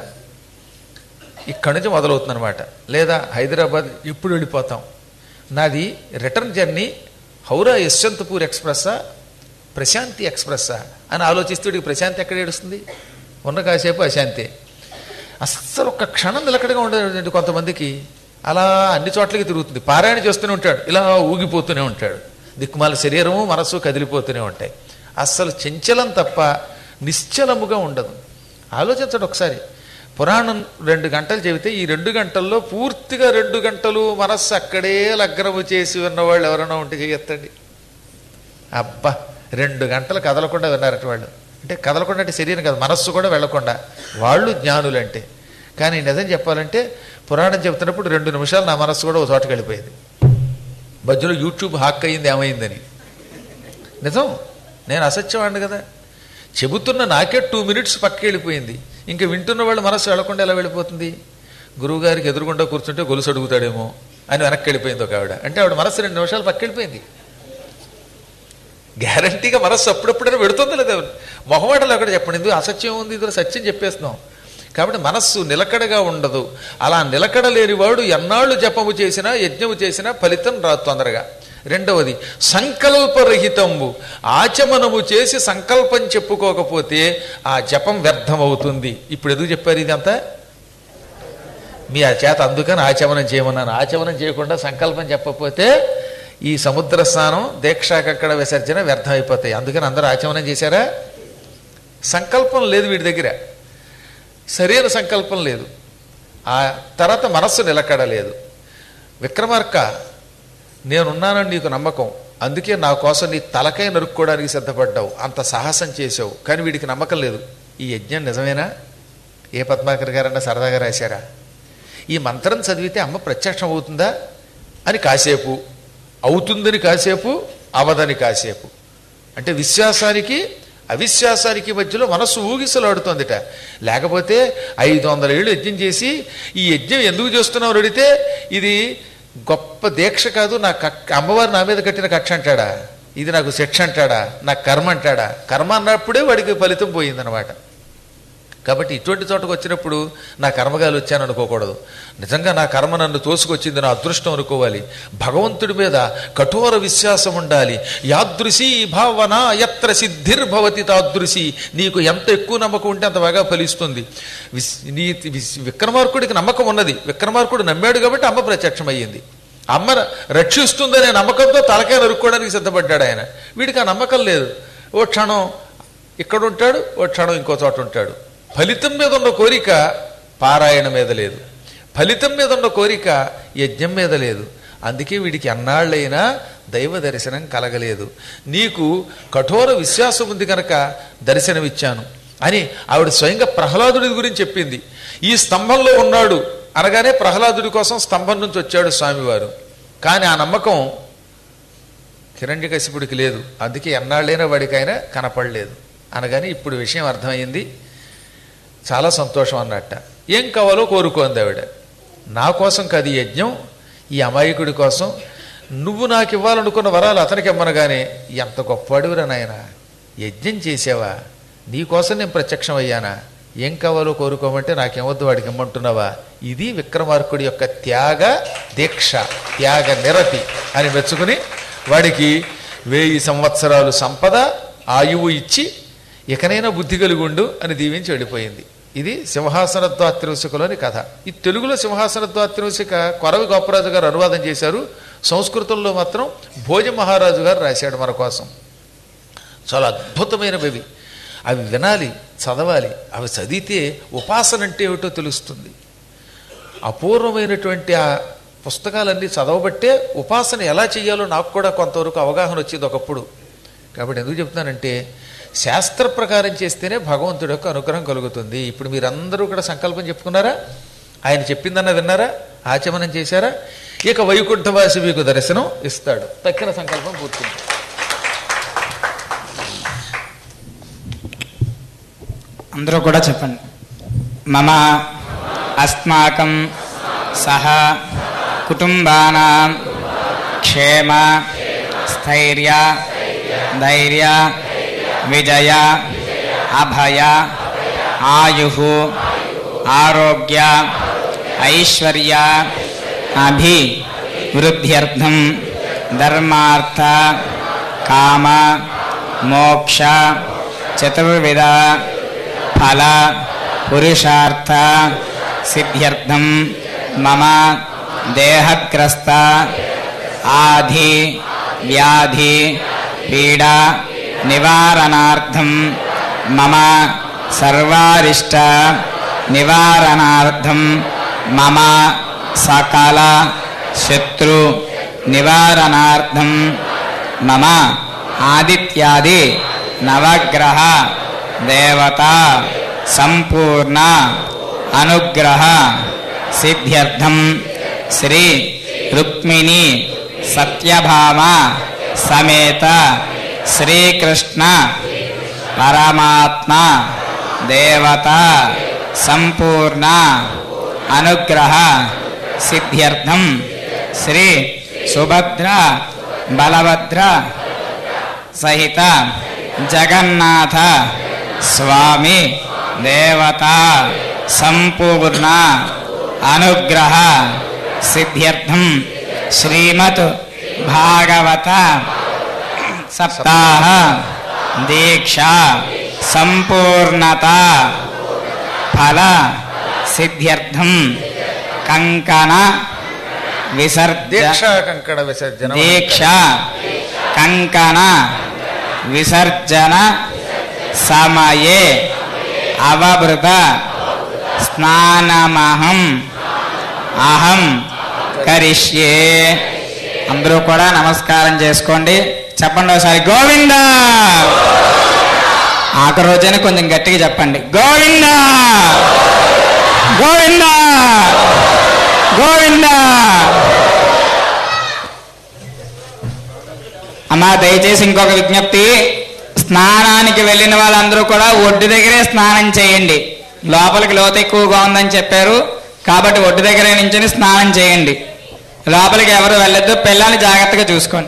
ఇక్కడి నుంచి మొదలవుతుంది అనమాట లేదా హైదరాబాద్ ఎప్పుడు వెళ్ళిపోతాం నాది రిటర్న్ జర్నీ హౌరా యశ్వంతపూర్ ఎక్స్ప్రెస్సా ప్రశాంతి ఎక్స్ప్రెస్సా అని ఆలోచిస్తూ వీడికి ప్రశాంతి ఎక్కడ ఏడుస్తుంది ఉన్న కాసేపు అశాంతి అస్సలు ఒక్క క్షణం నిలకడగా ఉండదు కొంతమందికి అలా అన్ని చోట్లకి తిరుగుతుంది పారాయణ చేస్తూనే ఉంటాడు ఇలా ఊగిపోతూనే ఉంటాడు దిక్కుమాల శరీరము మనస్సు కదిలిపోతూనే ఉంటాయి అస్సలు చంచలం తప్ప నిశ్చలముగా ఉండదు ఆలోచించడు ఒకసారి పురాణం రెండు గంటలు చెబితే ఈ రెండు గంటల్లో పూర్తిగా రెండు గంటలు మనస్సు అక్కడే లగ్నము చేసి ఉన్నవాళ్ళు ఎవరైనా ఉంటే చేయొత్తండి అబ్బా రెండు గంటలు కదలకుండా విన్నారట వాళ్ళు అంటే కదలకుండా అంటే శరీరం కాదు మనస్సు కూడా వెళ్లకుండా వాళ్ళు జ్ఞానులు అంటే కానీ నిజం చెప్పాలంటే పురాణం చెబుతున్నప్పుడు రెండు నిమిషాలు నా మనస్సు కూడా ఒక చోటకి వెళ్ళిపోయింది మధ్యలో యూట్యూబ్ హాక్ అయింది ఏమైందని నిజం నేను అసత్యవాడిని కదా చెబుతున్న నాకే టూ మినిట్స్ పక్కకి వెళ్ళిపోయింది ఇంకా వింటున్న వాళ్ళు మనస్సు వెళ్లకుండా ఎలా వెళ్ళిపోతుంది గురువుగారికి ఎదురుగుండా కూర్చుంటే గొలుసు అడుగుతాడేమో అని వెనక్కి వెళ్ళిపోయింది ఒక ఆవిడ అంటే ఆవిడ మనస్సు రెండు నిమిషాలు పక్కకి వెళ్ళిపోయింది గ్యారంటీగా మనస్సు అప్పుడప్పుడైనా పెడుతుంది లేదా మొహమాటలు అక్కడ చెప్పండి ఇందులో అసత్యం ఉంది ఇందులో సత్యం చెప్పేస్తున్నాం కాబట్టి మనస్సు నిలకడగా ఉండదు అలా నిలకడ లేనివాడు ఎన్నాళ్ళు జపము చేసినా యజ్ఞము చేసినా ఫలితం రాదు తొందరగా రెండవది సంకల్పరహితంబు ఆచమనము చేసి సంకల్పం చెప్పుకోకపోతే ఆ జపం వ్యర్థమవుతుంది ఇప్పుడు ఎందుకు చెప్పారు ఇదంతా మీ ఆ చేత అందుకని ఆచమనం చేయమన్నాను ఆచమనం చేయకుండా సంకల్పం చెప్పకపోతే ఈ సముద్ర స్నానం దీక్షాకక్కడ విసర్జన వ్యర్థం అయిపోతాయి అందుకని అందరూ ఆచమనం చేశారా సంకల్పం లేదు వీడి దగ్గర సరైన సంకల్పం లేదు ఆ తర్వాత మనస్సు నిలకడలేదు విక్రమార్క నేనున్నానని నీకు నమ్మకం అందుకే నా కోసం నీ తలకై నరుక్కోవడానికి సిద్ధపడ్డావు అంత సాహసం చేసావు కానీ వీడికి నమ్మకం లేదు ఈ యజ్ఞం నిజమేనా ఏ పద్మాకర్ గారన్నా సరదాగా రాశారా ఈ మంత్రం చదివితే అమ్మ ప్రత్యక్షం అవుతుందా అని కాసేపు అవుతుందని కాసేపు అవదని కాసేపు అంటే విశ్వాసానికి అవిశ్వాసానికి మధ్యలో మనస్సు ఊగిసలాడుతోందిట లేకపోతే ఐదు వందల ఏళ్ళు యజ్ఞం చేసి ఈ యజ్ఞం ఎందుకు చేస్తున్నావు అడిగితే ఇది గొప్ప దీక్ష కాదు నా కక్ అమ్మవారు నా మీద కట్టిన కక్ష అంటాడా ఇది నాకు శిక్ష అంటాడా నాకు కర్మ అంటాడా కర్మ అన్నప్పుడే వాడికి ఫలితం పోయిందనమాట కాబట్టి ఇటువంటి చోటకు వచ్చినప్పుడు నా కర్మగాలు వచ్చాను అనుకోకూడదు నిజంగా నా కర్మ నన్ను తోసుకొచ్చింది నా అదృష్టం అనుకోవాలి భగవంతుడి మీద కఠోర విశ్వాసం ఉండాలి యాదృశీ భావన ఎత్ర సిద్ధిర్భవతి తాదృశి నీకు ఎంత ఎక్కువ నమ్మకం ఉంటే అంత బాగా ఫలిస్తుంది విస్ నీ విస్- విక్రమార్కుడికి నమ్మకం ఉన్నది విక్రమార్కుడు నమ్మాడు కాబట్టి అమ్మ ప్రత్యక్షమయ్యింది అమ్మ రక్షిస్తుందనే నమ్మకంతో తలకాయ నరుక్కోవడానికి సిద్ధపడ్డాడు ఆయన వీడికి ఆ నమ్మకం లేదు ఓ క్షణం ఇక్కడ ఉంటాడు ఓ క్షణం ఇంకో చోట ఉంటాడు ఫలితం మీద ఉన్న కోరిక పారాయణ మీద లేదు ఫలితం మీద ఉన్న కోరిక యజ్ఞం మీద లేదు అందుకే వీడికి అన్నాళ్ళైనా దైవ దర్శనం కలగలేదు నీకు కఠోర విశ్వాసం ఉంది కనుక దర్శనమిచ్చాను అని ఆవిడ స్వయంగా ప్రహ్లాదుడి గురించి చెప్పింది ఈ స్తంభంలో ఉన్నాడు అనగానే ప్రహ్లాదుడి కోసం స్తంభం నుంచి వచ్చాడు స్వామివారు కానీ ఆ నమ్మకం హిరణ్యకశిపుడికి లేదు అందుకే ఎన్నాళ్ళైనా వాడికైనా కనపడలేదు అనగానే ఇప్పుడు విషయం అర్థమైంది చాలా సంతోషం అన్నట్ట ఏం కావాలో కోరుకోంది ఆవిడ నా కోసం కాదు ఈ యజ్ఞం ఈ అమాయకుడి కోసం నువ్వు నాకు ఇవ్వాలనుకున్న వరాలు అతనికి ఇమ్మనగానే ఎంత గొప్పవాడివిరా నాయన యజ్ఞం చేసావా నీ కోసం నేను ప్రత్యక్షం అయ్యానా ఏం కావాలో కోరుకోమంటే నాకేమొద్దు వాడికి ఇమ్మంటున్నావా ఇది విక్రమార్కుడి యొక్క త్యాగ దీక్ష త్యాగ నిరతి అని మెచ్చుకుని వాడికి వెయ్యి సంవత్సరాలు సంపద ఆయువు ఇచ్చి ఇకనైనా బుద్ధి కలిగుండు అని దీవించి వెళ్ళిపోయింది ఇది సింహాసన ద్వాత్రివసికలోని కథ ఈ తెలుగులో సింహాసన ద్వాత్రివసిక కొరవి గోపరాజు గారు అనువాదం చేశారు సంస్కృతంలో మాత్రం భోజ మహారాజు గారు రాశాడు మన కోసం చాలా అద్భుతమైనవి అవి వినాలి చదవాలి అవి చదివితే ఉపాసన అంటే ఏమిటో తెలుస్తుంది అపూర్వమైనటువంటి ఆ పుస్తకాలన్నీ చదవబట్టే ఉపాసన ఎలా చేయాలో నాకు కూడా కొంతవరకు అవగాహన వచ్చింది ఒకప్పుడు కాబట్టి ఎందుకు చెప్తున్నానంటే శాస్త్ర ప్రకారం చేస్తేనే భగవంతుడి యొక్క అనుగ్రహం కలుగుతుంది ఇప్పుడు మీరందరూ కూడా సంకల్పం చెప్పుకున్నారా ఆయన చెప్పిందన్న విన్నారా ఆచమనం చేశారా ఇక వైకుంఠవాసి మీకు దర్శనం ఇస్తాడు తక్కిన సంకల్పం పూర్తింది అందరూ కూడా చెప్పండి మమ అస్మాకం సహ కుటుంబానాం క్షేమ స్థైర్య ధైర్య విజయ అభయ ఆయు ఆరోగ్య ఐశ్వర్య అభి వృద్ధ్యర్థం ధర్మార్థ కామ మోక్ష చతుర్విధ ఫల పురుషార్థ సిద్ధ్యర్థం మమ దేహగ్రస్త ఆధి వ్యాధి పీడా నివారణార్థం మమ సర్వారిష్ట నివారణార్థం మమ సకల శత్రు నివారణార్థం మమ ఆదిత్యాది నవగ్రహ దేవత సంపూర్ణ అనుగ్రహ సిద్ధ్యర్థం శ్రీ రుక్మిణి సత్యభామ సమేత శ్రీకృష్ణ పరమాత్మ దేవత సంపూర్ణ అనుగ్రహ సిద్ధ్యర్థం శ్రీ సుభద్ర బలభద్ర సహిత జగన్నాథ స్వామి దేవత సంపూర్ణ అనుగ్రహ సిద్ధ్యర్థం శ్రీమత్ భాగవత సప్తాహ దీక్ష సంపూర్ణత ఫల సిద్ధ్యర్థం కంకణ విసర్జ దీక్ష కంకణ విసర్జన దీక్ష కంకణ విసర్జన సమయే అవభృత స్నానమహం అహం కరిష్యే అందరూ కూడా నమస్కారం చేసుకోండి చెప్పండి ఒకసారి గోవింద ఆఖరి రోజైనా కొంచెం గట్టిగా చెప్పండి గోవింద గోవింద గోవింద అమ్మా దయచేసి ఇంకొక విజ్ఞప్తి స్నానానికి వెళ్ళిన వాళ్ళందరూ కూడా ఒడ్డు దగ్గరే స్నానం చేయండి లోపలికి లోతు ఎక్కువగా ఉందని చెప్పారు కాబట్టి ఒడ్డు దగ్గరే నుంచి స్నానం చేయండి లోపలికి ఎవరు వెళ్ళొద్దు పిల్లల్ని జాగ్రత్తగా చూసుకోండి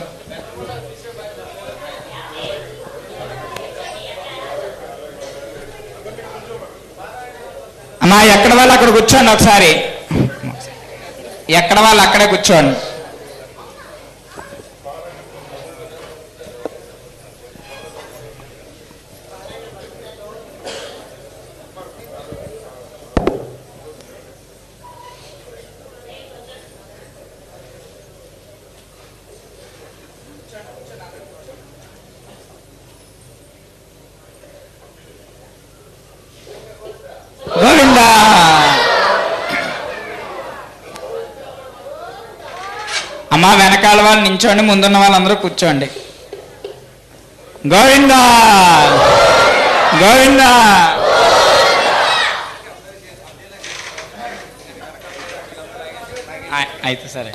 అమ్మా ఎక్కడ వాళ్ళు అక్కడ కూర్చోండి ఒకసారి ఎక్కడ వాళ్ళు అక్కడే కూర్చోండి గోవింద అమ్మా వెనకాల వాళ్ళు నించోండి ముందున్న వాళ్ళందరూ కూర్చోండి గోవింద గోవింద ఆ- అయితే సరే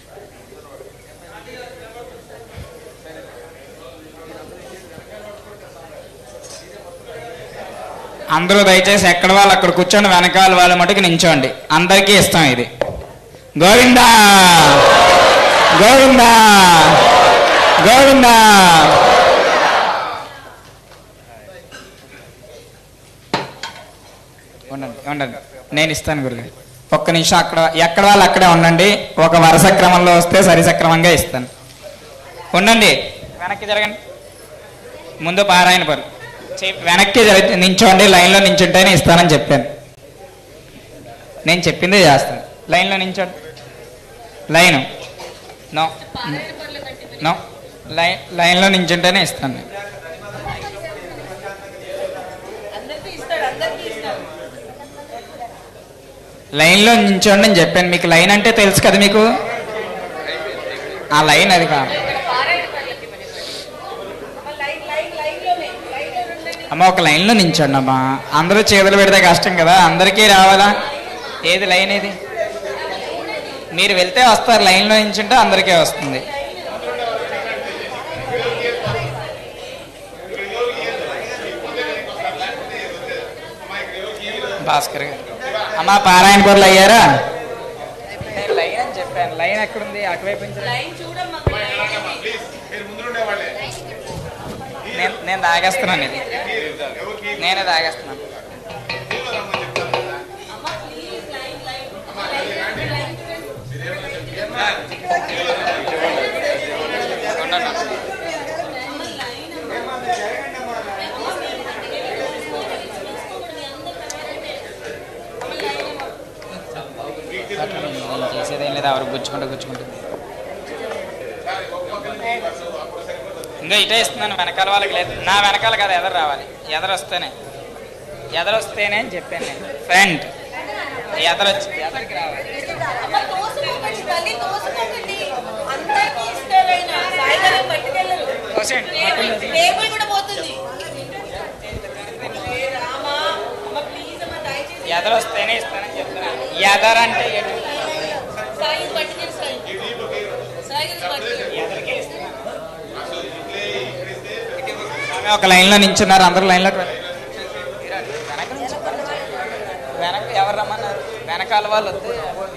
అందరూ దయచేసి ఎక్కడ వాళ్ళు అక్కడ కూర్చోండి వెనకాల వాళ్ళ మటుకు నించోండి అందరికీ ఇష్టం ఇది గోవింద గోవింద గోవింద ఉండండి ఉండండి నేను ఇస్తాను గురుగారు ఒక్క నిమిషం అక్కడ ఎక్కడ వాళ్ళు అక్కడే ఉండండి ఒక వరుస క్రమంలో వస్తే సరి సక్రమంగా ఇస్తాను ఉండండి వెనక్కి జరగండి ముందు పారాయణ పరు చె- వెనక్కి జరి- నించోండి లైన్లో నించుంటేనే ఇస్తానని చెప్పాను నేను చెప్పిందే చేస్తాను లైన్లో నించోండి లైన్ నో నో లైన్ లైన్లో నించుంటేనే ఇస్తాను నేను. లైన్లో నించోండి అని చెప్పాను మీకు లైన్ అంటే తెలుసు కదా మీకు ఆ లైన్ అది కాదు అమ్మ ఒక లైన్లో నించోండి అమ్మా అందరూ చేతులు పెడితే కష్టం కదా అందరికీ రావాలా ఏది లైన్ ఇది మీరు వెళ్తే వస్తారు లైన్లో నించుంటే అందరికీ వస్తుంది భాస్కర్ గారు అమ్మా పారాయణ పనులు అయ్యారా నేను లైన్ అని చెప్పాను లైన్ ఎక్కడుంది అటువైపు నుంచి రా. నేను నేను తాగేస్తున్నాను ఇది నేనే తాగేస్తున్నాను ఉండండి. నేను చేసేదేం లేదు ఎవరు గుచ్చుకుంటూ గుచ్చుకుంటూ ఇంకా ఇటే ఇస్తున్నాను వెనకాల వాళ్ళకి లేదు నా వెనకాల కదా ఎదరు రావాలి ఎదరు వస్తేనే ఎదరు వస్తేనే అని చెప్పాను నేను ఫ్రెండ్ ఎదరు వచ్చి ఎదరికి రావాలి అమ్మ తోసుకోకండి తల్లి తోసుకోకండి అందరికీ ఇష్టమైన సాయిగారు పట్టుకెళ్ళరు తోసేయండి. టేబుల్ టేబుల్ కూడా పోతుంది రామా అమ్మ ప్లీజ్ అమ్మ దయచేసి ఎదరు వస్తేనే ఇస్తానని చెప్తున్నాను ఎదరు అంటే ఎటు? సాయి పట్టుకెళ్ళి సాయి సాయి గారిని పట్టుకెళ్ళి ఎదరికే ఇస్తున్నాను. ఆమె ఒక లైన్లో నించున్నారు అందరూ లైన్లోకి వెళ్ళండి. వెనక నుంచి వెనక ఎవరు రమ్మన్నారు వెనకాల వాళ్ళు వస్తే